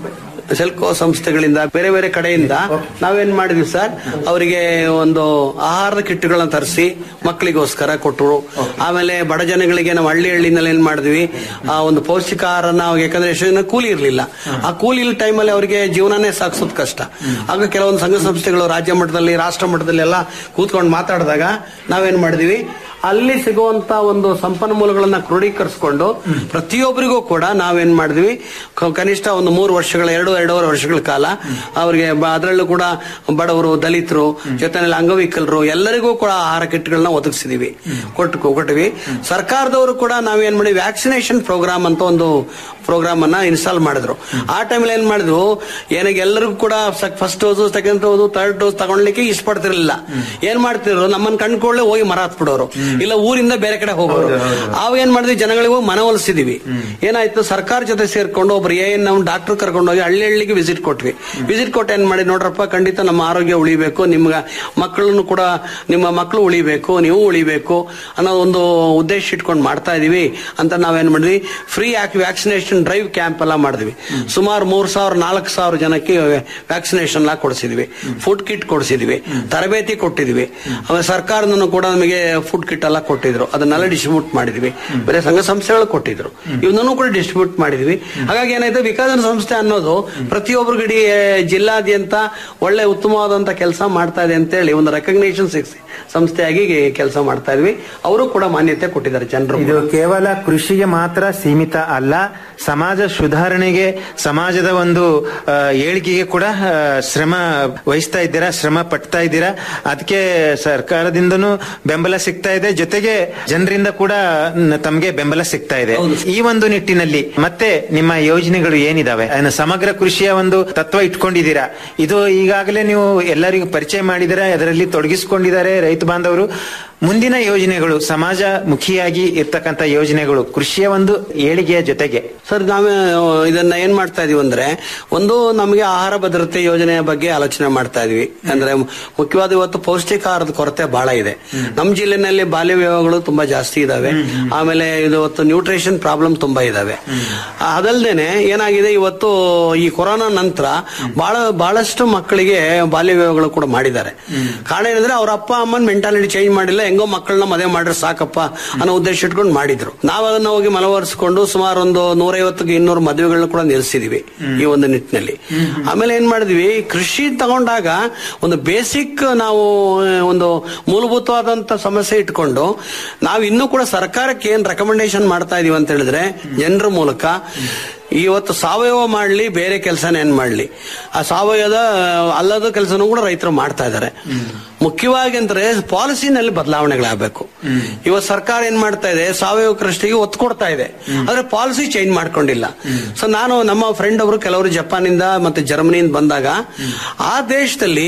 ಸೆಲ್ಕೋ ಸಂಸ್ಥೆಗಳಿಂದ ಬೇರೆ ಬೇರೆ ಕಡೆಯಿಂದ ನಾವೇನ್ ಮಾಡಿದ್ವಿ ಸರ್ ಅವರಿಗೆ ಒಂದು ಆಹಾರದ ಕಿಟ್ಗಳನ್ನ ತರಿಸಿ ಮಕ್ಕಳಿಗೋಸ್ಕರ ಕೊಟ್ಟರು ಆಮೇಲೆ ಬಡ ಜನಗಳಿಗೆ ನಾವು ಹಳ್ಳಿ ಹಳ್ಳಿನಲ್ಲಿ ಏನ್ ಮಾಡಿದ್ವಿ ಆ ಒಂದು ಪೌಷ್ಟಿಕಾಹಾರನ ಅವ್ರಿಗೆ ಯಾಕಂದ್ರೆ ಎಷ್ಟು ಜನ ಕೂಲಿ ಇರಲಿಲ್ಲ ಆ ಕೂಲಿ ಇಲ್ಲ ಟೈಮಲ್ಲಿ ಅವರಿಗೆ ಜೀವನನೇ ಸಾಗಿಸೋದು ಕಷ್ಟ ಆಗ ಕೆಲವೊಂದು ಸಂಘ ಸಂಸ್ಥೆಗಳು ರಾಜ್ಯ ಮಟ್ಟದಲ್ಲಿ ರಾಷ್ಟ್ರ ಮಟ್ಟದಲ್ಲಿ ಎಲ್ಲ ಕೂತ್ಕೊಂಡು ಮಾತಾಡಿದಾಗ ನಾವೇನ್ ಮಾಡಿದ್ವಿ ಅಲ್ಲಿ ಸಿಗುವಂತ ಒಂದು ಸಂಪನ್ಮೂಲಗಳನ್ನ ಕ್ರೋಢೀಕರಿಸಿಕೊಂಡು ಪ್ರತಿಯೊಬ್ಬರಿಗೂ ಕೂಡ ನಾವೇನ್ ಮಾಡಿದ್ವಿ ಕ- ಕನಿಷ್ಠ ಒಂದು ಮೂರು ವರ್ಷಗಳ ಎರಡು ಎರಡೂವರೆ ವರ್ಷಗಳ ಕಾಲ ಅವರಿಗೆ ಅದರಲ್ಲೂ ಕೂಡ ಬಡವರು ದಲಿತರು ಜೊತೆಯಲ್ಲಿ ಅಂಗವಿಕಲರು ಎಲ್ಲರಿಗೂ ಕೂಡ ಆಹಾರ ಕಿಟ್ಗಳನ್ನ ಒದಗಿಸಿದೀವಿ ಕೊಟ್ಟು ಕೊಟ್ಟಿವಿ ಸರ್ಕಾರದವರು ಕೂಡ ನಾವೇನ್ ಮಾಡಿ ವ್ಯಾಕ್ಸಿನೇಷನ್ ಪ್ರೋಗ್ರಾಮ್ ಅಂತ ಒಂದು ಪ್ರೋಗ್ರಾಮ್ ಅನ್ನ ಇನ್ಸ್ಟಾಲ್ ಮಾಡಿದ್ರು ಆ ಟೈಮಲ್ಲಿ ಏನ್ ಮಾಡಿದ್ವು ಏನಾಗ ಎಲ್ಲರಿಗೂ ಕೂಡ first dose second dose third dose ತಗೊಳ್ಲಿಕ್ಕೆ ಇಷ್ಟಪಡ್ತಿರ್ಲಿಲ್ಲ ಏನ್ ಮಾಡ್ತಿದ್ರು ನಮ್ಮನ್ನ ಕಂಡ್ಕೊಳ್ಳೆ ಹೋಗಿ ಮರ ಹತ್ಬಿಡೋರು ಇಲ್ಲ ಊರಿಂದ ಬೇರೆ ಕಡೆ ಹೋಗೋರು ಅವ್ ಏನ್ ಮಾಡಿದ್ವಿ ಜನಗಳಿಗೂ ಮನವೊಲಿಸಿದೀವಿ ಏನಾಯ್ತು ಸರ್ಕಾರ ಜೊತೆ ಸೇರ್ಕೊಂಡು ಒಬ್ರು ಏನ್ ನಾವು ಡಾಕ್ಟರ್ ಕರ್ಕೊಂಡೋಗಿ ಹಳ್ಳಿ ಹಳ್ಳಿಗೆ ವಿಸಿಟ್ ಕೊಟ್ವಿ ವಿಸಿಟ್ ಕೊಟ್ಟು ಏನ್ ಮಾಡಿ ನೋಡ್ರಪ್ಪ ಖಂಡಿತ ನಮ್ಮ ಆರೋಗ್ಯ ಉಳಿಬೇಕು ನಿಮ್ಗ ಮಕ್ಕಳನ್ನು ಕೂಡ ನಿಮ್ಮ ಮಕ್ಕಳು ಉಳಿಬೇಕು ನೀವು ಉಳಿಬೇಕು ಅನ್ನೋ ಒಂದು ಉದ್ದೇಶ ಇಟ್ಕೊಂಡು ಮಾಡ್ತಾ ಇದೀವಿ ಅಂತ ನಾವೇನ್ ಮಾಡಿದ್ವಿ ಫ್ರೀ ವ್ಯಾಕ್ಸಿನೇಷನ್ ಡ್ರೈವ್ ಕ್ಯಾಂಪ್ ಎಲ್ಲ ಮಾಡಿದ್ವಿ ಸುಮಾರು ಮೂರ್ ಸಾವಿರ ನಾಲ್ಕು ಸಾವಿರ ಜನಕ್ಕೆ ವ್ಯಾಕ್ಸಿನೇಷನ್ ಎಲ್ಲ ಕೊಡಿಸಿದ್ವಿ ಫುಡ್ ಕಿಟ್ ಕೊಡಿಸಿದ್ವಿ ತರಬೇತಿ ಕೊಟ್ಟಿದ್ವಿ ಆಮೇಲೆ ಸರ್ಕಾರದನ್ನು ಕೂಡ ನಮಗೆ ಫುಡ್ ಕಿಟ್ ಎಲ್ಲ ಕೊಟ್ಟಿದ್ರು ಅದನ್ನೆಲ್ಲ ಡಿಸ್ಟ್ರಿಬ್ಯೂಟ್ ಮಾಡಿದ್ವಿ ಬೇರೆ ಸಂಘ ಸಂಸ್ಥೆಗಳು ಕೊಟ್ಟಿದ್ರು ಇವನ್ನೂ ಕೂಡ ಡಿಸ್ಟ್ರಿಬ್ಯೂಟ್ ಮಾಡಿದ್ವಿ ಹಾಗಾಗಿ ಏನಾಯ್ತು ವಿಕಾಸನ ಸಂಸ್ಥೆ ಅನ್ನೋದು ಪ್ರತಿಯೊಬ್ಬರು ಇಡೀ ಜಿಲ್ಲಾದ್ಯಂತ ಒಳ್ಳೆ ಉತ್ತಮವಾದಂತ ಕೆಲಸ ಮಾಡ್ತಾ ಇದೆ ಅಂತೇಳಿ ಒಂದು ರೆಕಗ್ನೇಷನ್ ಸಿಕ್ಸ್ ಸಂಸ್ಥೆಯಾಗಿ ಕೆಲಸ ಮಾಡ್ತಾ ಇದ್ವಿ ಅವರು ಕೂಡ ಮಾನ್ಯತೆ ಕೊಟ್ಟಿದ್ದಾರೆ ಜನರು ಇದು ಕೇವಲ ಕೃಷಿಗೆ ಮಾತ್ರ ಸೀಮಿತ ಅಲ್ಲ ಸಮಾಜ ಸುಧಾರಣೆಗೆ ಸಮಾಜದ ಒಂದು ಆ, ಏಳಿಗೆಗೆ ಕೂಡ ಆ, ಶ್ರಮ ವಹಿಸ್ತಾ ಇದ್ದೀರಾ ಶ್ರಮ ಪಡ್ತಾ ಇದ್ದೀರಾ ಅದಕ್ಕೆ ಸರ್ಕಾರದಿಂದನೂ ಬೆಂಬಲ ಸಿಗ್ತಾ ಇದೆ ಜೊತೆಗೆ ಜನರಿಂದ ಕೂಡ ನ- ತಮ್ಗೆ ಬೆಂಬಲ ಸಿಗ್ತಾ ಇದೆ ಈ ಒಂದು ನಿಟ್ಟಿನಲ್ಲಿ ಮತ್ತೆ ನಿಮ್ಮ ಯೋಜನೆಗಳು ಏನಿದಾವೆ ಅದನ್ನ ಸಮಗ್ರ ಕೃಷಿಯ ಒಂದು ತತ್ವ ಇಟ್ಕೊಂಡಿದ್ದೀರಾ ಇದು ಈಗಾಗಲೇ ನೀವು ಎಲ್ಲರಿಗೂ ಪರಿಚಯ ಮಾಡಿದ್ದೀರಾ ಅದರಲ್ಲಿ ತೊಡಗಿಸಿಕೊಂಡಿದ್ದಾರೆ ರೈತ ಬಾಂಧವರು ಮುಂದಿನ ಯೋಜನೆಗಳು ಸಮಾಜ ಮುಖಿಯಾಗಿ ಇರ್ತಕ್ಕಂಥ ಯೋಜನೆಗಳು ಕೃಷಿಯ ಒಂದು ಏಳಿಗೆಯ ಜೊತೆಗೆ ಸರ್ ನಾವೇ ಇದನ್ನ ಏನ್ ಮಾಡ್ತಾ ಇದೀವಿ ಅಂದ್ರೆ ಒಂದು ನಮಗೆ ಆಹಾರ ಭದ್ರತೆ ಯೋಜನೆಯ ಬಗ್ಗೆ ಆಲೋಚನೆ ಮಾಡ್ತಾ ಇದೀವಿ ಅಂದ್ರೆ ಮುಖ್ಯವಾದ ಇವತ್ತು ಪೌಷ್ಟಿಕಾಹಾರದ ಕೊರತೆ ಬಹಳ ಇದೆ ನಮ್ಮ ಜಿಲ್ಲೆನಲ್ಲಿ ಬಾಲ್ಯ ವಿವಾಹಗಳು ತುಂಬಾ ಜಾಸ್ತಿ ಇದಾವೆ ಆಮೇಲೆ ಇದು ಇವತ್ತು ನ್ಯೂಟ್ರಿಷನ್ ಪ್ರಾಬ್ಲಮ್ ತುಂಬಾ ಇದಾವೆ ಅದಲ್ದೇನೆ ಏನಾಗಿದೆ ಇವತ್ತು ಈ ಕೊರೋನಾ ನಂತರ ಬಹಳ ಬಹಳಷ್ಟು ಮಕ್ಕಳಿಗೆ ಬಾಲ್ಯ ವಿವಾಹಗಳು ಕೂಡ ಮಾಡಿದ್ದಾರೆ ಕಾರಣ ಏನಂದ್ರೆ ಅವ್ರ ಅಪ್ಪ ಅಮ್ಮನ ಮೆಂಟಾಲಿಟಿ ಚೇಂಜ್ ಮಾಡಿಲ್ಲ ಹೆಂಗೋ ಮಕ್ಕಳನ್ನ ಮದುವೆ ಮಾಡ್ರೆ ಸಾಕಪ್ಪ ಅನ್ನೋ ಉದ್ದೇಶ ಇಟ್ಕೊಂಡು ಮಾಡಿದ್ರು ನಾವು ಅದನ್ನ ಹೋಗಿ ಮನವರಿಸಿಕೊಂಡು ಸುಮಾರು ಒಂದು ನೂರೈವತ್ತಿಗೆ ಇನ್ನೂರು ಮದುವೆಗಳನ್ನ ಕೂಡ ನಿಲ್ಲಿಸಿದೀವಿ ಈ ಒಂದು ನಿಟ್ಟಿನಲ್ಲಿ ಆಮೇಲೆ ಏನ್ ಮಾಡಿದ್ವಿ ಕೃಷಿ ತಗೊಂಡಾಗ ಒಂದು ಬೇಸಿಕ್ ನಾವು ಆ, ಒಂದು ಮೂಲಭೂತವಾದಂತ ಸಮಸ್ಯೆ ಇಟ್ಕೊಂಡು ನಾವು ಇನ್ನೂ ಕೂಡ ಸರ್ಕಾರಕ್ಕೆ ಏನ್ ರೆಕಮೆಂಡೇಶನ್ ಮಾಡ್ತಾ ಇದೀವಿ ಅಂತ ಹೇಳಿದ್ರೆ ಜನರ ಮೂಲಕ ಇವತ್ತು ಸಾವಯವ ಮಾಡ್ಲಿ ಬೇರೆ ಕೆಲಸನ ಏನ್ ಮಾಡ್ಲಿ ಆ ಸಾವಯವದ ಅಲ್ಲದ ಕೆಲಸನೂ ಕೂಡ ರೈತರು ಮಾಡ್ತಾ ಇದ್ದಾರೆ ಮುಖ್ಯವಾಗಿ ಅಂದ್ರೆ ಪಾಲಿಸಿನಲ್ಲಿ ಬದಲಾವಣೆಗಳಾಗಬೇಕು ಇವತ್ತು ಸರ್ಕಾರ ಏನ್ ಮಾಡ್ತಾ ಇದೆ ಸಾವಯವ ಕೃಷಿಗೆ ಒತ್ತು ಕೊಡ್ತಾ ಇದೆ ಆದ್ರೆ ಪಾಲಿಸಿ ಚೇಂಜ್ ಮಾಡ್ಕೊಂಡಿಲ್ಲ ಸೊ ನಾನು ನಮ್ಮ ಫ್ರೆಂಡ್ ಅವರು ಕೆಲವರು ಜಪಾನಿಂದ ಮತ್ತೆ ಜರ್ಮನಿಯಿಂದ ಬಂದಾಗ ಆ ದೇಶದಲ್ಲಿ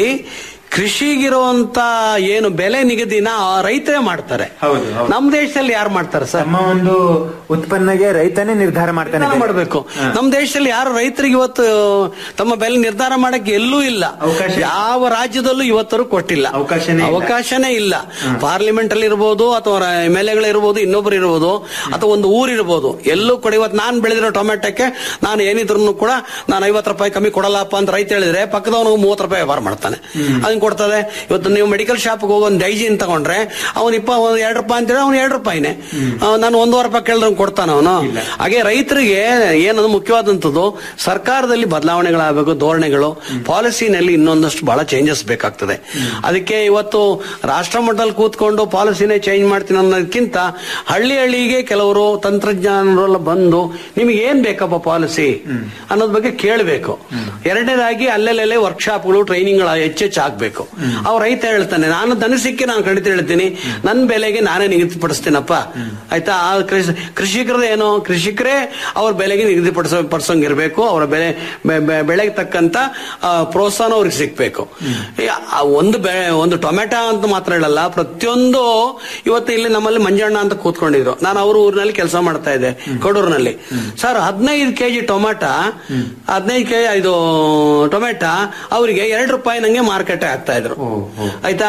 ಕೃಷಿಗಿರುವಂತ ಏನು ಬೆಲೆ ನಿಗದಿನ ಆ ರೈತರೇ ಮಾಡ್ತಾರೆ ನಮ್ಮ ದೇಶದಲ್ಲಿ ಯಾರು ಮಾಡ್ತಾರೆ ಸರ್ ನಮ್ಮ ಒಂದು ಉತ್ಪನ್ನಗೆ ರೈತನೇ ನಿರ್ಧಾರ ಮಾಡ್ತಾನೆ ನಿರ್ಧಾರ ಮಾಡಬೇಕು ನಮ್ಮ ದೇಶದಲ್ಲಿ ಯಾರು ರೈತರಿಗೆ ಇವತ್ತು ತಮ್ಮ ಬೆಲೆ ನಿರ್ಧಾರ ಮಾಡಕ್ಕೆ ಎಲ್ಲೂ ಇಲ್ಲ ಯಾವ ರಾಜ್ಯದಲ್ಲೂ ಇವತ್ತರೂ ಕೊಟ್ಟಿಲ್ಲ ಅವಕಾಶನೇ ಇಲ್ಲ. ಅವಕಾಶನೇ ಇಲ್ಲ ಪಾರ್ಲಿಮೆಂಟ್ ಅಲ್ಲಿ ಇರ್ಬೋದು ಅಥವಾ ಎಮ್ ಎಲ್ ಎಗಳಿರ್ಬೋದು ಇನ್ನೊಬ್ರು ಇರ್ಬೋದು ಅಥವಾ ಒಂದು ಊರ್ ಇರ್ಬೋದು ಎಲ್ಲೂ ಕೂಡ ಇವತ್ತು ನಾನು ಬೆಳೆದಿರೋ ಟೊಮೆಟೊಕ್ಕೆ ನಾನು ಏನಿದ್ರು ಕೂಡ ನಾನು ಐವತ್ತು ರೂಪಾಯಿ ಕಮ್ಮಿ ಕೊಡಲ್ಲಪ್ಪ ಅಂತ ರೈತ ಹೇಳಿದ್ರೆ ಪಕ್ಕದವನಿಗೆ ಮೂವತ್ತು ರೂಪಾಯಿ ವ್ಯವಹಾರ ಮಾಡ್ತಾನೆ ಅದನ್ನ ಕೊಡ್ತದೆ ಇವತ್ತು ನೀವು ಮೆಡಿಕಲ್ ಶಾಪ್ಗೆ ಹೋಗಿ ಒಂದು ಡೈಜಿನ್ ತಗೊಂಡ್ರೆ ಅವ್ನು ಇಪ್ಪ ಒಂದು ಎರಡು ರೂಪಾಯಿ ಅಂತೇಳಿ ಅವ್ನು ಎರಡು ರೂಪಾಯಿನೇ ಆ, ನಾನು ಒಂದೂವರೆ ರೂಪಾಯಿ ಕೇಳಿದ್ರೆ ಅವ್ನು ಕೊಡ್ತಾನ ಅವನು ಹಾಗೆ ರೈತರಿಗೆ ಏನದು ಮುಖ್ಯವಾದಂಥದ್ದು ಸರ್ಕಾರದಲ್ಲಿ ಬದಲಾವಣೆಗಳಾಗಬೇಕು ಧೋರಣೆಗಳು ಪಾಲಿಸಿನಲ್ಲಿ ಇನ್ನೊಂದಷ್ಟು ಬಹಳ ಚೇಂಜಸ್ ಬೇಕಾಗ್ತದೆ ಅದಕ್ಕೆ ಇವತ್ತು ರಾಷ್ಟ್ರ ಮಟ್ಟದಲ್ಲಿ ಕೂತ್ಕೊಂಡು ಪಾಲಿಸಿನೇ ಚೇಂಜ್ ಮಾಡ್ತೀನಿ ಅನ್ನೋದಕ್ಕಿಂತ ಹಳ್ಳಿ ಹಳ್ಳಿಗೆ ಕೆಲವರು ತಂತ್ರಜ್ಞಾನರೆಲ್ಲ ಬಂದು ನಿಮಗೆ ಏನ್ ಬೇಕಪ್ಪ ಪಾಲಿಸಿ ಅನ್ನೋದ್ ಬಗ್ಗೆ ಕೇಳಬೇಕು ಎರಡನೇದಾಗಿ ಅಲ್ಲೆಲ್ಲೆಲ್ಲೇ ವರ್ಕ್ಶಾಪ್ಗಳು ಟ್ರೈನಿಂಗ್ಗಳು ಹೆಚ್ಚೆಚ್ಚು ಆಗ್ಬೇಕು ಅವ್ರ ರೈತ ಹೇಳ್ತಾನೆ ನಾನು ದನಸಿಕ್ಕೆ ನಾನು ಖಂಡಿತ ಹೇಳ್ತೀನಿ ನನ್ನ ಬೆಲೆಗೆ ನಾನೇ ನಿಗದಿಪಡಿಸ್ತೀನಪ್ಪ ಆಯ್ತಾ ಆ ಕೃಷಿ- ಕೃಷಿಕರದ ಏನು ಕೃಷಿಕರೇ ಅವ್ರ ಬೆಲೆಗೆ ನಿಗದಿಪಡಿಸ ಪಡಿಸೋಂಗಿರ್ಬೇಕು ಅವರ ಬೆಲೆ ಬೆ- ಬೆ- ಬೆಳೆಗೆ ತಕ್ಕಂತ ಆ, ಪ್ರೋತ್ಸಾಹನ ಅವ್ರಿಗೆ ಸಿಗ್ಬೇಕು ಈ ಆ ಒಂದು ಬೆ ಒಂದು ಟೊಮೆಟೊ ಅಂತ ಮಾತ್ರ ಹೇಳಲ್ಲ ಪ್ರತಿಯೊಂದು ಇವತ್ತು ಇಲ್ಲಿ ನಮ್ಮಲ್ಲಿ ಮಂಜಣ್ಣ ಅಂತ ಕೂತ್ಕೊಂಡಿದ್ರು ನಾನು ಅವ್ರ ಊರಿನಲ್ಲಿ ಕೆಲಸ ಮಾಡ್ತಾ ಇದ್ದೆ ಕೊಡೂರಿನಲ್ಲಿ ಸರ್ ಹದಿನೈದು ಕೆಜಿ ಟೊಮೆಟೊ ಹದಿನೈದು ಕೆಜಿ ಇದು ಟೊಮೆಟೊ ಅವರಿಗೆ ಎರಡು ರೂಪಾಯಿ ನಂಗೆ ಮಾರ್ಕೆಟ್ ಆಗ್ತಾ ಇದ್ರು ಆಯ್ತಾ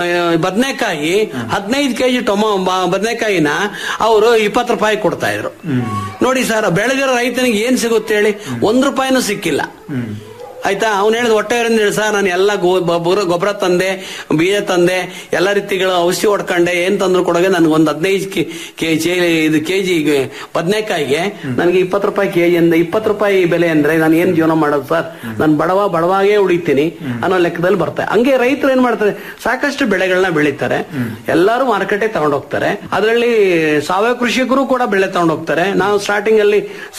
ಬದನೆಕಾಯಿ ಹದಿನೈದು ಕೆಜಿ ಟೊಮೊ ಬದನೆಕಾಯಿನ ಅವರು ಇಪ್ಪತ್ತು ರೂಪಾಯಿ ಕೊಡ್ತಾ ಇದ್ರು ನೋಡಿ ಸರ್ ಬೆಳೆದಿರೋ ರೈತನಿಗೆ ಏನ್ ಸಿಗುತ್ತೆ ಹೇಳಿ ಒಂದ್ ರೂಪಾಯಿನೂ ಸಿಕ್ಕಿಲ್ಲ ಆಯ್ತಾ ಅವ್ನು ಹೇಳಿದ ಹೊಟ್ಟೆ ಹೇಳಿ ಸರ್ ನಾನು ಎಲ್ಲ ಗೊಬ್ಬರ ತಂದೆ ಬೀಜ ತಂದೆ ಎಲ್ಲ ರೀತಿಗಳ ಔಷಧಿ ಹೊಡ್ಕೊಂಡೆ ಏನ್ ತಂದ್ರು ಕೊಡಗೆ ನನ್ಗೆ ಒಂದು ಹದಿನೈದು ಕೆಜಿ ಇದು ಕೆಜಿ ಬದನೆಕಾಯಿಗೆ ನನಗೆ ಇಪ್ಪತ್ತು ರೂಪಾಯಿ ಕೆಜಿ ಅಂದ ಇಪ್ಪತ್ತು ರೂಪಾಯಿ ಬೆಲೆ ಅಂದ್ರೆ ನಾನು ಏನ್ ಜೀವನ ಮಾಡೋದು ಸರ್ ನಾನು ಬಡವ ಬಡವಾಗೇ ಉಳಿತೀನಿ ಅನ್ನೋ ಲೆಕ್ಕದಲ್ಲಿ ಬರ್ತಾರೆ ಹಂಗೆ ರೈತರು ಏನ್ ಮಾಡ್ತಾರೆ ಸಾಕಷ್ಟು ಬೆಳೆಗಳನ್ನ ಬೆಳೀತಾರೆ ಎಲ್ಲರೂ ಮಾರ್ಕೆಟ್ಗೆ ತಗೊಂಡೋಗ್ತಾರೆ ಅದರಲ್ಲಿ ಸಾವಯವ ಕೃಷಿಕರು ಕೂಡ ಬೆಳೆ ತಗೊಂಡೋಗ್ತಾರೆ ನಾವು ಸ್ಟಾರ್ಟಿಂಗ್ ಅಲ್ಲಿ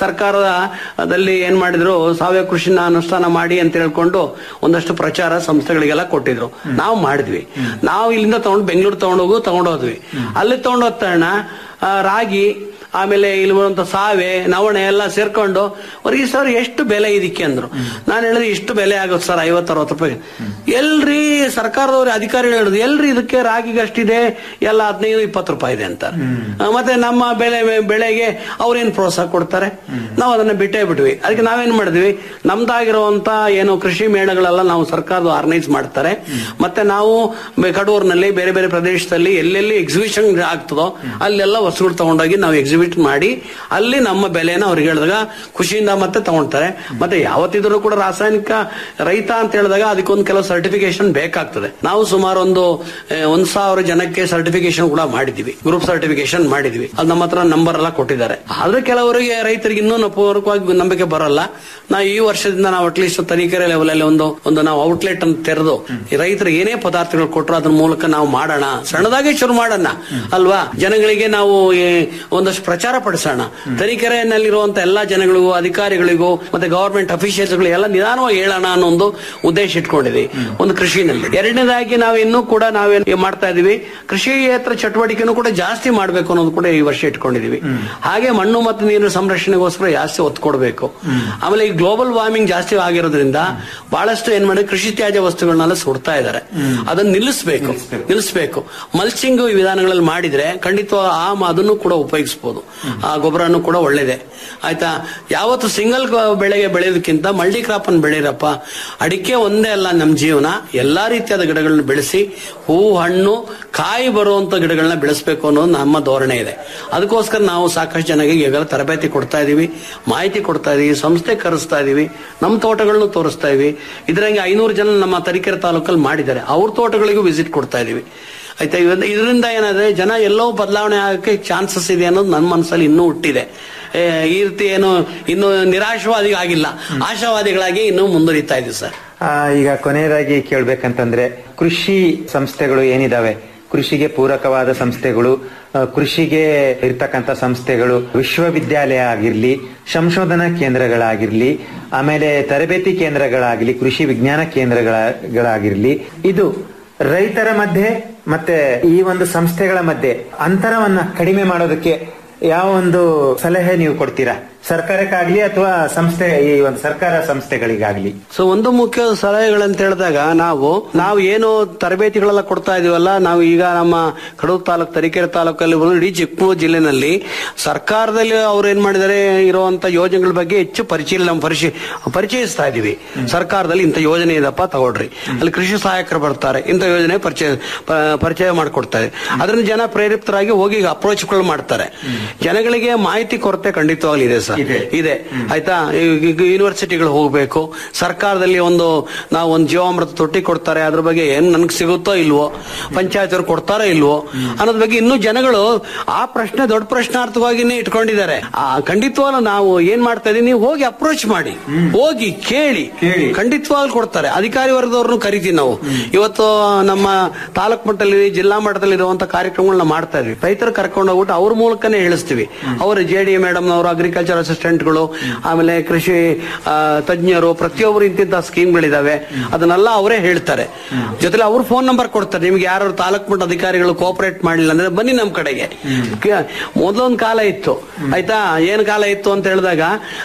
ಸರ್ಕಾರದಲ್ಲಿ ಏನ್ ಮಾಡಿದ್ರು ಸಾವಯವ ಕೃಷಿನ ಅನುಷ್ಠಾನ ಮಾಡಿ ಅಂತ ಹೇಳ್ಕೊಂಡು ಒಂದಷ್ಟು ಪ್ರಚಾರ ಸಂಸ್ಥೆಗಳಿಗೆಲ್ಲ ಕೊಟ್ಟಿದ್ರು ನಾವು ಮಾಡಿದ್ವಿ ನಾವು ಇಲ್ಲಿಂದ ತಗೊಂಡು ಬೆಂಗಳೂರು ತಗೊಂಡೋಗು ತಗೊಂಡೋದ್ವಿ ಅಲ್ಲಿ ತಗೊಂಡೋದ ತಕ್ಷಣ ಆ, ರಾಗಿ ಆಮೇಲೆ ಇಲ್ಲಿ ಬರುವಂತ ಸಾವೆ ನವಣೆ ಎಲ್ಲ ಸೇರ್ಕೊಂಡು ಅವ್ರಿಗೆ ಸರ್ ಎಷ್ಟು ಬೆಲೆ ಇದಕ್ಕೆ ಅಂದ್ರು ನಾನು ಹೇಳಿದ್ರೆ ಇಷ್ಟು ಬೆಲೆ ಆಗುತ್ತೆ ಸರ್ ಐವತ್ತು ಅರವತ್ತು ರೂಪಾಯಿ ಎಲ್ರಿ ಸರ್ಕಾರದವ್ರ ಅಧಿಕಾರಿಗಳು ಹೇಳಿದ್ರು ಎಲ್ರಿ ಇದಕ್ಕೆ ರಾಗಿಗೆ ಅಷ್ಟಿದೆ ಎಲ್ಲ ಹದಿನೈದು ಇಪ್ಪತ್ತು ರೂಪಾಯಿ ಇದೆ ಅಂತ ಆ, ಮತ್ತೆ ನಮ್ಮ ಬೆಳೆ ಬೆಳೆಗೆ ಅವ್ರೇನ್ ಪ್ರೋತ್ಸಾಹ ಕೊಡ್ತಾರೆ ನಾವು ಅದನ್ನ ಬಿಟ್ಟೇ ಬಿಟ್ವಿ ಅದಕ್ಕೆ ನಾವೇನ್ ಮಾಡಿದ್ವಿ ನಮ್ದಾಗಿರುವಂತ ಏನು ಕೃಷಿ ಮೇಳಗಳೆಲ್ಲ ನಾವು ಸರ್ಕಾರದ ಆರ್ಗನೈಸ್ ಮಾಡ್ತಾರೆ ಮತ್ತೆ ನಾವು ಬೆ- ಕಡೂರಿನಲ್ಲಿ ಬೇರೆ ಬೇರೆ ಪ್ರದೇಶದಲ್ಲಿ ಎಲ್ಲೆಲ್ಲಿ ಎಕ್ಸಿಬಿಷನ್ ಆಗ್ತದೋ ಅಲ್ಲೆಲ್ಲ ವಸ್ತುಗಳು ತಗೊಂಡೋಗಿ ನಾವು ಎಕ್ಸಿಬಿಟ್ ಮಾಡಿ ಅಲ್ಲಿ ನಮ್ಮ ಬೆಲೆನ ಅವ್ರಿಗೆ ಹೇಳಿದಾಗ ಖುಷಿಯಿಂದ ಮತ್ತೆ ತಗೊಳ್ತಾರೆ ಮತ್ತೆ ಯಾವತ್ತಿದ್ರು ಕೂಡ ರಾಸಾಯನಿಕ ರೈತ ಅಂತ ಹೇಳಿದಾಗ ಅದಕ್ಕೊಂದು ಕೆಲವು ಸರ್ಟಿಫಿಕೇಶನ್ ಬೇಕಾಗ್ತದೆ ನಾವು ಸುಮಾರು ಒಂದು ಆ, ಒಂದ್ ಸಾವಿರ ಜನಕ್ಕೆ ಸರ್ಟಿಫಿಕೇಶನ್ ಕೂಡ ಮಾಡಿದ್ವಿ ಗ್ರೂಪ್ ಸರ್ಟಿಫಿಕೇಶನ್ ಮಾಡಿದ್ವಿ ಅದು ನಮ್ಮ ಹತ್ರ ನಂಬರ್ ಎಲ್ಲ ಕೊಟ್ಟಿದ್ದಾರೆ ಆದ್ರೆ ಕೆಲವರಿಗೆ ರೈತರಿಗೆ ಇನ್ನೂ ಪೂರ್ವಕವಾಗಿ ನಂಬಿಕೆ ಬರಲ್ಲ ನಾವು ಈ ವರ್ಷದಿಂದ ನಾವು ಅಟ್ಲೀಸ್ಟ್ ತನಿಖೆ ಲೆವೆಲ್ ಅಲ್ಲಿ ಒಂದು ಒಂದು ನಾವು ಔಟ್ಲೆಟ್ ಅಂತ ತೆರೆದು ಈ ರೈತರಿಗೆ ಏನೇ ಪದಾರ್ಥಗಳು ಕೊಟ್ಟರು ಅದ್ರ ಮೂಲಕ ನಾವು ಮಾಡೋಣ ಸಣ್ಣದಾಗಿ ಶುರು ಮಾಡೋಣ ಅಲ್ವಾ ಜನಗಳಿಗೆ ನಾವು ಈ ಒಂದಷ್ಟು ಪ್ರಚಾರ ಪಡಿಸೋಣ ತನಿಖೆರೆಯಲ್ಲಿರುವಂತ ಎಲ್ಲಾ ಜನಗಳಿಗೂ ಅಧಿಕಾರಿಗಳಿಗೂ ಮತ್ತೆ ಗವರ್ಮೆಂಟ್ ಅಫಿಷಿಯಲ್ಸ್ಗಳು ಎಲ್ಲ ನಿಧಾನವಾಗಿ ಹೇಳೋಣ ಅನ್ನೋ ಒಂದು ಉದ್ದೇಶ ಇಟ್ಕೊಂಡಿದ್ವಿ ಒಂದು ಕೃಷಿನಲ್ಲಿ ಎರಡನೇದಾಗಿ ನಾವು ಇನ್ನೂ ಕೂಡ ನಾವೇನ್ ಮಾಡ್ತಾ ಇದೀವಿ ಕೃಷಿಯೇತರ ಚಟುವಟಿಕೆನೂ ಕೂಡ ಜಾಸ್ತಿ ಮಾಡಬೇಕು ಅನ್ನೋದು ಕೂಡ ಈ ವರ್ಷ ಇಟ್ಕೊಂಡಿದೀವಿ ಹಾಗೆ ಮಣ್ಣು ಮತ್ತು ನೀರಿನ ಸಂರಕ್ಷಣೆಗೋಸ್ಕರ ಜಾಸ್ತಿ ಒತ್ತು ಕೊಡಬೇಕು ಆಮೇಲೆ ಈ ಗ್ಲೋಬಲ್ ವಾರ್ಮಿಂಗ್ ಜಾಸ್ತಿ ಆಗಿರೋದ್ರಿಂದ ಬಹಳಷ್ಟು ಏನ್ ಮಾಡಿ ಕೃಷಿ ತ್ಯಾಜ್ಯ ವಸ್ತುಗಳನ್ನೆಲ್ಲ ಸುಡ್ತಾ ಇದ್ದಾರೆ ಅದನ್ನ ನಿಲ್ಲಿಸಬೇಕು ನಿಲ್ಲಿಸಬೇಕು ಮಲ್ಚಿಂಗ್ ವಿಧಾನಗಳಲ್ಲಿ ಮಾಡಿದ್ರೆ ಖಂಡಿತ ಆ ಮ- ಅದನ್ನು ಕೂಡ ಉಪಯೋಗಿಸಬಹುದು ಆ ಗೊಬ್ಬರನು ಕೂಡ ಒಳ್ಳೇದೆ ಆಯ್ತಾ ಯಾವತ್ತು ಸಿಂಗಲ್ ಬೆಳೆಗೆ ಬೆಳೆಯೋದಕ್ಕಿಂತ ಮಲ್ಟಿ ಕ್ರಾಪ್ ಅನ್ನು ಬೆಳೀರಪ್ಪ ಅಡಿಕೆ ಒಂದೇ ಅಲ್ಲ ನಮ್ಮ ಜೀವನ ಎಲ್ಲಾ ರೀತಿಯಾದ ಗಿಡಗಳನ್ನ ಬೆಳೆಸಿ ಹೂ ಹಣ್ಣು ಕಾಯಿ ಬರುವಂತ ಗಿಡಗಳನ್ನ ಬೆಳೆಸಬೇಕು ಅನ್ನೋದು ನಮ್ಮ ಧೋರಣೆ ಇದೆ ಅದಕ್ಕೋಸ್ಕರ ನಾವು ಸಾಕಷ್ಟು ಜನರಿಗೆ ಈಗಾಗಲೇ ತರಬೇತಿ ಕೊಡ್ತಾ ಇದೀವಿ ಮಾಹಿತಿ ಕೊಡ್ತಾ ಇದೀವಿ ಸಂಸ್ಥೆ ಕರೆಸ್ತಾ ಇದೀವಿ ನಮ್ಮ ತೋಟಗಳನ್ನು ತೋರಿಸ್ತಾ ಇದೀವಿ ಇದರಂಗೆ ಐನೂರು ಜನ ನಮ್ಮ ತರೀಕೆರೆ ತಾಲೂಕಲ್ಲಿ ಮಾಡಿದ್ದಾರೆ ಅವ್ರ ತೋಟಗಳಿಗೂ ವಿಸಿಟ್ ಕೊಡ್ತಾ ಇದೀವಿ ಆಯ್ತಾ ಇವತ್ತು ಇದರಿಂದ ಏನಾದ್ರೆ ಜನ ಎಲ್ಲೋ ಬದಲಾವಣೆ ಆಗಕ್ಕೆ ಚಾನ್ಸಸ್ ಇದೆ ಅನ್ನೋದು ನನ್ನ ಮನಸ್ಸಲ್ಲಿ ಇನ್ನೂ ಹುಟ್ಟಿದೆ ಏ, ಈ ರೀತಿ ಏನು ಇನ್ನು ನಿರಾಶವಾದಿ ಆಗಿಲ್ಲ ಆಶಾವಾದಿಗಳಾಗಿ ಇನ್ನೂ ಮುಂದುವರಿತಾ ಇದೀವಿ ಸರ್ ಆ, ಈಗ ಕೊನೆಯದಾಗಿ ಕೇಳ್ಬೇಕಂತಂದ್ರೆ ಕೃಷಿ ಸಂಸ್ಥೆಗಳು ಏನಿದಾವೆ ಕೃಷಿಗೆ ಪೂರಕವಾದ ಸಂಸ್ಥೆಗಳು ಆ, ಕೃಷಿಗೆ ಇರ್ತಕ್ಕಂಥ ಸಂಸ್ಥೆಗಳು ವಿಶ್ವವಿದ್ಯಾಲಯ ಆಗಿರ್ಲಿ ಸಂಶೋಧನಾ ಕೇಂದ್ರಗಳಾಗಿರ್ಲಿ ಆಮೇಲೆ ತರಬೇತಿ ಕೇಂದ್ರಗಳಾಗಿರ್ಲಿ ಕೃಷಿ ವಿಜ್ಞಾನ ಕೇಂದ್ರಗಳಾಗಿರ್ಲಿ ಇದು ರೈತರ ಮಧ್ಯೆ ಮತ್ತೆ ಈ ಒಂದು ಸಂಸ್ಥೆಗಳ ಮಧ್ಯೆ ಅಂತರವನ್ನ ಕಡಿಮೆ ಮಾಡೋದಕ್ಕೆ ಯಾವ ಒಂದು ಸಲಹೆ ನೀವು ಕೊಡ್ತೀರಾ ಸರ್ಕಾರಕ್ಕಾಗ್ಲಿ ಅಥವಾ ಸಂಸ್ಥೆ ಈ ಒಂದು ಸರ್ಕಾರ ಸಂಸ್ಥೆಗಳಿಗಾಗ್ಲಿ ಸೊ ಒಂದು ಮುಖ್ಯ ಸಲಹೆಗಳಂತ ಹೇಳಿದಾಗ ನಾವು ನಾವು ಏನು ತರಬೇತಿಗಳೆಲ್ಲ ಕೊಡ್ತಾ ಇದೀವಲ್ಲ ನಾವು ಈಗ ನಮ್ಮ ಕಡೂರು ತಾಲೂಕು ತರೀಕೆರೆ ತಾಲೂಕಲ್ಲಿ ಬಂದು ಇಡೀ ಚಿಕ್ಕಮಗಳೂರು ಜಿಲ್ಲೆನಲ್ಲಿ ಸರ್ಕಾರದಲ್ಲಿ ಅವ್ರು ಏನ್ ಮಾಡಿದ್ದಾರೆ ಇರುವಂತ ಯೋಜನೆಗಳ ಬಗ್ಗೆ ಹೆಚ್ಚು ಪರಿಶೀಲನೆ ಪರಿಶೀ ಪರಿಚಯಿಸ್ತಾ ಇದೀವಿ ಸರ್ಕಾರದಲ್ಲಿ ಇಂಥ ಯೋಜನೆ ಇದಪ್ಪ ತಗೊಳ್ರಿ ಅಲ್ಲಿ ಕೃಷಿ ಸಹಾಯಕರು ಬರ್ತಾರೆ ಇಂಥ ಯೋಜನೆ ಪರಿಚಯ ಪ- ಪರಿಚಯ ಮಾಡಿಕೊಡ್ತಾರೆ ಅದರಿಂದ ಜನ ಪ್ರೇರಿತರಾಗಿ ಹೋಗಿ ಅಪ್ರೋಚ್ಗಳು ಮಾಡ್ತಾರೆ ಜನಗಳಿಗೆ ಮಾಹಿತಿ ಕೊರತೆ ಖಂಡಿತವಾಗ್ಲೂ ಇದೆ ಸರ್ ಇದೆ ಆಯ್ತಾ ಈಗ ಯೂನಿವರ್ಸಿಟಿಗಳು ಹೋಗ್ಬೇಕು ಸರ್ಕಾರದಲ್ಲಿ ಒಂದು ನಾವು ಒಂದು ಜೀವಾಮೃತ ತೊಟ್ಟಿ ಕೊಡ್ತಾರೆ ಅದ್ರ ಬಗ್ಗೆ ಏನ್ ನನ್ಗೆ ಸಿಗುತ್ತೋ ಇಲ್ವೋ ಪಂಚಾಯತ್ ಅವ್ರು ಕೊಡ್ತಾರೋ ಇಲ್ವೋ ಅನ್ನೋದ್ ಬಗ್ಗೆ ಇನ್ನೂ ಜನಗಳು ಆ ಪ್ರಶ್ನೆ ದೊಡ್ಡ ಪ್ರಶ್ನಾರ್ಥವಾಗಿನೇ ಇಟ್ಕೊಂಡಿದ್ದಾರೆ ಆ ಖಂಡಿತವಾಗ್ಲೂ ನಾವು ಏನ್ ಮಾಡ್ತಾ ಇದೀವಿ ನೀವು ಹೋಗಿ ಅಪ್ರೋಚ್ ಮಾಡಿ ಹೋಗಿ ಕೇಳಿ ಖಂಡಿತವಾಗ್ಲೂ ಕೊಡ್ತಾರೆ ಅಧಿಕಾರಿ ವರ್ಗದವ್ರನ್ನು ಕರಿತೀವಿ ನಾವು ಇವತ್ತು ನಮ್ಮ ತಾಲೂಕ್ ಮಟ್ಟದಲ್ಲಿ ಜಿಲ್ಲಾ ಮಟ್ಟದಲ್ಲಿ ಇರುವಂತ ಕಾರ್ಯಕ್ರಮಗಳನ್ನ ಮಾಡ್ತಾ ಇದ್ವಿ ರೈತರು ಕರ್ಕೊಂಡು ಹೋಗ್ಬಿಟ್ಟು ಅವ್ರ ಮೂಲಕನೇ ಹೇಳಿಸ್ತೀವಿ ಅವರು ಜೆ ಡಿ ಮೇಡಮ್ ಅವರು ಅಗ್ರಿಕಲ್ಚರ್ ಅಸಿಸ್ಟೆಂಟ್ಗಳು ಆಮೇಲೆ ಕೃಷಿ ಆ, ತಜ್ಞರು ಪ್ರತಿಯೊಬ್ಬರು ಇಂತಿಂತ ಸ್ಕೀಮ್ಗಳಿದಾವೆ ಅದನ್ನೆಲ್ಲ ಅವರೇ ಹೇಳ್ತಾರೆ ಜೊತೆಲಿ ಅವ್ರ ಫೋನ್ ನಂಬರ್ ಕೊಡ್ತಾರೆ ನಿಮ್ಗೆ ಯಾರು ತಾಲೂಕ್ ಮಟ್ಟ ಅಧಿಕಾರಿಗಳು ಕೋಪರೇಟ್ ಮಾಡಿಲ್ಲ ಅಂದ್ರೆ ಬನ್ನಿ ನಮ್ ಕಡೆಗೆ ಕ- ಮೊದಲೊಂದು ಕಾಲ ಇತ್ತು ಆಯ್ತಾ ಏನ್ ಕಾಲ ಇತ್ತು ಅಂತ ಹೇಳಿದಾಗ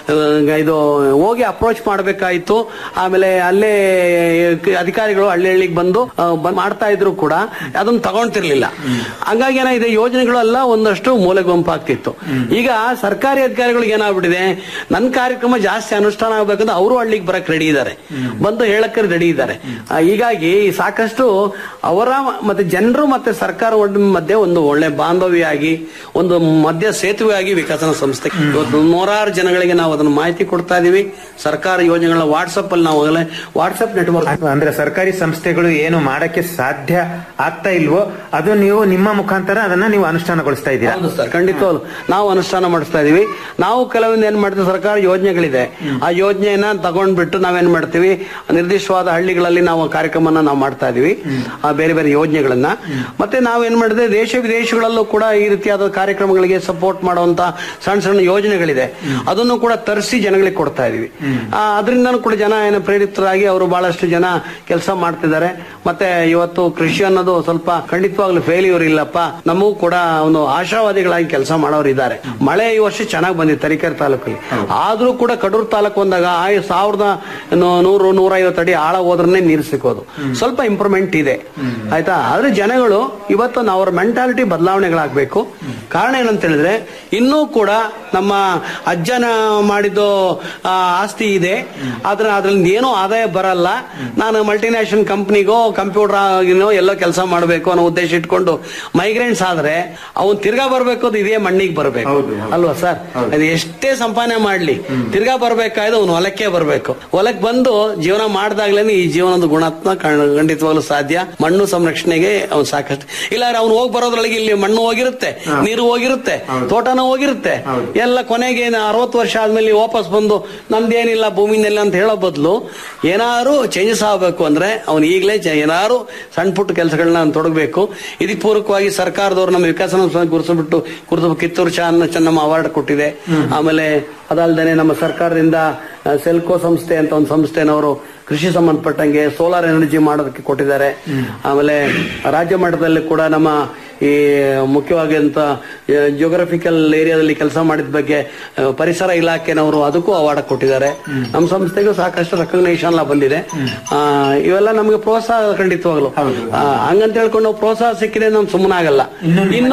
ಆ, ಇದು ಹೋಗಿ ಅಪ್ರೋಚ್ ಮಾಡ್ಬೇಕಾಯ್ತು ಆಮೇಲೆ ಅಲ್ಲೇ ಕ- ಅಧಿಕಾರಿಗಳು ಹಳ್ಳಿ ಹಳ್ಳಿಗೆ ಬಂದು ಆ, ಬಂದ್ ಮಾಡ್ತಾ ಇದ್ರು ಕೂಡ ಅದನ್ನ ತಗೊಂತಿರ್ಲಿಲ್ಲ ಹಂಗಾಗಿ ಏನಾಗಿದೆ ಯೋಜನೆಗಳು ಎಲ್ಲ ಒಂದಷ್ಟು ಮೂಲೆ ಗುಂಪಾಗ್ತಿತ್ತು ಈಗ ಸರ್ಕಾರಿ ಅಧಿಕಾರಿಗಳಿಗೆ ಏನಾಗುತ್ತೆ ಏನಾಗ್ಬಿಟ್ಟಿದೆ ನನ್ನ ಕಾರ್ಯಕ್ರಮ ಜಾಸ್ತಿ ಅನುಷ್ಠಾನ ಆಗ್ಬೇಕಂದ್ರೆ ಅವರು ಹಳ್ಳಿಗೆ ಬರಕ್ ರೆಡಿ ಇದ್ದಾರೆ ಬಂದು ಹೇಳಕ್ಕೆ ರೆಡಿ ಇದ್ದಾರೆ ಆ, ಹೀಗಾಗಿ ಸಾಕಷ್ಟು ಅವರ ಮತ್ತೆ ಜನರು ಮತ್ತೆ ಸರ್ಕಾರ ಒಡ್- ಮಧ್ಯೆ ಒಂದು ಒಳ್ಳೆ ಬಾಂಧವ್ಯಾಗಿ ಒಂದು ಮಧ್ಯ ಸೇತುವೆಯಾಗಿ ವಿಕಸನ ಸಂಸ್ಥೆ ಇವತ್ತು ನೂರಾರು ಜನಗಳಿಗೆ ನಾವು ಅದನ್ನ ಮಾಹಿತಿ ಕೊಡ್ತಾ ಇದೀವಿ ಸರ್ಕಾರ ಯೋಜನೆಗಳ ವಾಟ್ಸಪ್ ಅಲ್ಲಿ ನಾವು ವಾಟ್ಸಪ್ ನೆಟ್ವರ್ಕ್ ಅಂದ್ರೆ ಸರ್ಕಾರಿ ಸಂಸ್ಥೆಗಳು ಏನು ಮಾಡಕ್ಕೆ ಸಾಧ್ಯ ಆಗ್ತಾ ಇಲ್ವೋ ಅದು ನೀವು ನಿಮ್ಮ ಮುಖಾಂತರ ಅದನ್ನ ನೀವು ಅನುಷ್ಠಾನಗೊಳಿಸ್ತಾ ಇದ್ದೀರಾ ಹೌದು ಸರ್ ಖಂಡಿತವಾಗ್ಲು ನಾವು ಅನುಷ್ಠಾನ ಮಾಡಿಸ್ತಾ ಇದೀವಿ ನಾವು ಕೆಲವೊಂದು ಏನ್ ಮಾಡ್ತೀವಿ ಸರ್ಕಾರ ಯೋಜನೆಗಳಿದೆ ಆ ಯೋಜನೆಯನ್ನ ತಗೊಂಡ್ಬಿಟ್ಟು ನಾವೇನ್ ಮಾಡ್ತೀವಿ ನಿರ್ದಿಷ್ಟವಾದ ಹಳ್ಳಿಗಳಲ್ಲಿ ನಾವು ಕಾರ್ಯಕ್ರಮನ ನಾವು ಮಾಡ್ತಾ ಇದೀವಿ ಆ ಬೇರೆ ಬೇರೆ ಯೋಜನೆಗಳನ್ನ ಮತ್ತೆ ನಾವೇನ್ ಮಾಡಿದ್ರೆ ದೇಶ ವಿದೇಶಗಳಲ್ಲೂ ಕೂಡ ಈ ರೀತಿಯಾದ ಕಾರ್ಯಕ್ರಮಗಳಿಗೆ ಸಪೋರ್ಟ್ ಮಾಡುವಂತ ಸಣ್ಣ ಸಣ್ಣ ಯೋಜನೆಗಳಿದೆ ಅದನ್ನು ಕೂಡ ತರಿಸಿ ಜನಗಳಿಗೆ ಕೊಡ್ತಾ ಇದೀವಿ ಅದರಿಂದನೂ ಕೂಡ ಜನ ಏನು ಪ್ರೇರಿತರಾಗಿ ಅವರು ಬಹಳಷ್ಟು ಜನ ಕೆಲಸ ಮಾಡ್ತಿದ್ದಾರೆ ಮತ್ತೆ ಇವತ್ತು ಕೃಷಿ ಅನ್ನೋದು ಸ್ವಲ್ಪ ಖಂಡಿತವಾಗ್ಲೂ ಫೇಲ್ಯೂರ್ ಇಲ್ಲಪ್ಪ ನಮಗೂ ಕೂಡ ಒಂದು ಆಶಾವಾದಿಗಳಾಗಿ ಕೆಲಸ ಮಾಡೋರು ಇದ್ದಾರೆ ಮಳೆ ಈ ವರ್ಷ ಚೆನ್ನಾಗಿ ಬಂದಿದೆ ತರೀಕೆರೆ ತಾಲೂಕಲ್ಲಿ ಆದ್ರೂ ಕೂಡ ಕಡೂರು ತಾಲೂಕು ಬಂದಾಗ ಆ ಸಾವಿರದ ನೂ- ನೂರು ನೂರೈವತ್ತು ಅಡಿ ಆಳ ಹೋದ್ರನ್ನೇ ನೀರು ಸಿಕ್ಕೋದು ಸ್ವಲ್ಪ ಇಂಪ್ರೂವ್ಮೆಂಟ್ ಇದೆ ಆಯ್ತಾ ಆದ್ರೆ ಜನಗಳು ಇವತ್ತು ನಾವು ಅವ್ರ ಮೆಂಟಾಲಿಟಿ ಬದಲಾವಣೆಗಳಾಗಬೇಕು ಕಾರಣ ಏನಂತ ಹೇಳಿದ್ರೆ ಇನ್ನೂ ಕೂಡ ನಮ್ಮ ಅಜ್ಜನ ಮಾಡಿದ್ದು ಆ, ಆಸ್ತಿ ಇದೆ ಆದ್ರೆ ಅದ್ರಲ್ಲಿ ಏನೂ ಆದಾಯ ಬರಲ್ಲ ನಾನು ಮಲ್ಟಿನ್ಯಾಷನಲ್ ಕಂಪ್ನಿಗೋ ಕಂಪ್ಯೂಟರ್ ಆಗಿನೋ ಎಲ್ಲೋ ಕೆಲಸ ಮಾಡಬೇಕು ಅನ್ನೋ ಉದ್ದೇಶ ಇಟ್ಕೊಂಡು ಮೈಗ್ರೆಂಟ್ಸ್ ಆದ್ರೆ ಅವನ್ ತಿರ್ಗಾ ಬರ್ಬೇಕು ಅದು ಇದೇ ಮಣ್ಣಿಗೆ ಬರ್ಬೇಕು ಅಲ್ವಾ ಸರ್ ಅದು ಎಷ್ಟೇ ಸಂಪಾದನೆ ಮಾಡ್ಲಿ ತಿರ್ಗಾ ಬರ್ಬೇಕಾಯ್ದು ಅವ್ನು ಹೊಲಕ್ಕೆ ಬರ್ಬೇಕು ಹೊಲಕ್ಕೆ ಬಂದು ಜೀವನ ಮಾಡ್ದಾಗ್ಲೇನೆ ಈ ಜೀವನದ ಗುಣಾತ್ಮ ಕಣ್- ಖಂಡಿತವಾಗ್ಲೂ ಸಾಧ್ಯ ಮಣ್ಣು ಸಂರಕ್ಷಣೆಗೆ ಅವ್ನು ಸಾಕಷ್ಟು ಇಲ್ಲ ಅವ್ನು ಹೋಗಿ ಬರೋದ್ರೊಳಗೆ ಇಲ್ಲಿ ಮಣ್ಣು ಹೋಗಿರುತ್ತೆ ನೀರು ಹೋಗಿರುತ್ತೆ ತೋಟನೂ ಹೋಗಿರುತ್ತೆ ಎಲ್ಲ ಕೊನೆಗೆ ಅರವತ್ತು ವರ್ಷ ಆದ್ಮೇಲೆ ವಾಪಸ್ ಬಂದು ನಮ್ದೇನಿಲ್ಲ ಭೂಮಿನೆಲ್ಲ ಅಂತ ಹೇಳೋ ಬದಲು ಏನಾದ್ರು ಚೇಂಜಸ್ ಆಗಬೇಕು ಅಂದ್ರೆ ಅವ್ನು ಈಗಲೇ ಏನಾದ್ರು ಸಣ್ಣ ಪುಟ್ಟ ಕೆಲಸಗಳನ್ನ ತೊಡಗಬೇಕು ಇದಕ್ಕೆ ಪೂರಕವಾಗಿ ಸರ್ಕಾರದವರು ನಮ್ಮ ವಿಕಸನ ಗುರುತಿಸ್ಬಿಟ್ಟು ಗುರುತು ಕಿತ್ತೂರು ಚನ್ನ ಚೆನ್ನಮ್ಮ ಅವಾರ್ಡ್ ಕೊಟ್ಟಿದೆ ಆಮೇಲೆ ಅದಲ್ದೇನೆ ನಮ್ಮ ಸರ್ಕಾರದಿಂದ ಆ, ಸೆಲ್ಕೋ ಸಂಸ್ಥೆ ಅಂತ ಒಂದು ಸಂಸ್ಥೆನವರು ಕೃಷಿ ಸಂಬಂಧಪಟ್ಟಂಗೆ ಸೋಲಾರ್ ಎನರ್ಜಿ ಮಾಡೋದಕ್ಕೆ ಕೊಟ್ಟಿದ್ದಾರೆ ಆಮೇಲೆ ರಾಜ್ಯ ಮಟ್ಟದಲ್ಲಿ ಕೂಡ ನಮ್ಮ ಈ ಮುಖ್ಯವಾಗಿ ಅಂತ ಜಿಯೋಗ್ರಫಿಕಲ್ ಏರಿಯಾದಲ್ಲಿ ಕೆಲಸ ಮಾಡಿದ ಬಗ್ಗೆ ಆ, ಪರಿಸರ ಇಲಾಖೆನವರು ಅದಕ್ಕೂ ಅವಾರ್ಡ್ ಕೊಟ್ಟಿದ್ದಾರೆ ನಮ್ಮ ಸಂಸ್ಥೆಗೂ ಸಾಕಷ್ಟು ರೆಕಗ್ನೇಷನ್ ಎಲ್ಲ ಬಂದಿದೆ ಆ, ಇವೆಲ್ಲ ನಮಗೆ ಪ್ರೋತ್ಸಾಹ ಖಂಡಿತವಾಗ್ಲು ಆ, ಹಂಗಂತ ಹೇಳ್ಕೊಂಡು ನಾವು ಪ್ರೋತ್ಸಾಹ ಸಿಕ್ಕಿದೆ ನಾವು ಸುಮ್ಮನಾಗಲ್ಲ ಇನ್ನೂ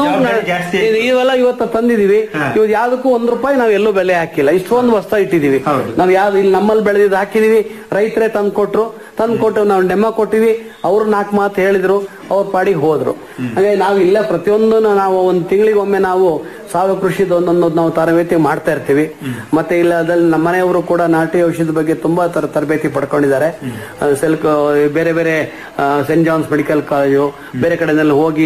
ನ- ಇವೆಲ್ಲ ಇವತ್ತು ತಂದಿದೀವಿ ಇವ್ ಯಾವ್ದಕ್ಕೂ ಒಂದ್ ರೂಪಾಯಿ ನಾವ್ ಎಲ್ಲೂ ಬೆಲೆ ಹಾಕಿಲ್ಲ ಇಷ್ಟೊಂದು ವಸ್ತು ಇಟ್ಟಿದೀವಿ ನಾವ್ ಯಾವ್ದು ಇಲ್ಲಿ ನಮ್ಮಲ್ಲಿ ಬೆಳೆದಿದ್ದು ಹಾಕಿದೀವಿ ರೈತರೇ ತಂದು ಕೊಟ್ರು ತಂದು ಕೊಟ್ಟು ನಾವು ಡೆಮೋ ಕೊಟ್ಟಿವಿ ಅವ್ರು ನಾಲ್ಕು ಮಾತು ಹೇಳಿದ್ರು ಅವ್ರ ಪಾಡಿಗೆ ಹೋದ್ರು ಹಾಗಾಗಿ ನಾವು ಇಲ್ಲ ಪ್ರತಿಯೊಂದು ನಾವು ಒಂದ್ ತಿಂಗಳಿಗೊಮ್ಮೆ ನಾವು ಸಾವಯವ ಕೃಷಿದ ಒಂದೊಂದು ನಾವು ತರಬೇತಿ ಮಾಡ್ತಾ ಇರ್ತೀವಿ ಮತ್ತೆ ಇಲ್ಲ ಅದ್ರಲ್ಲಿ ನಮ್ಮ ಮನೆಯವರು ಕೂಡ ನಾಟಿ ಔಷಧದ ಬಗ್ಗೆ ತುಂಬಾ ತರ ತರಬೇತಿ ಪಡ್ಕೊಂಡಿದ್ದಾರೆ ಸೆಲ್ಕ್ ಬೇರೆ ಬೇರೆ ಸೆಂಟ್ ಜಾನ್ಸ್ ಮೆಡಿಕಲ್ ಕಾಲೇಜು ಬೇರೆ ಕಡೆನೆಲ್ಲ ಹೋಗಿ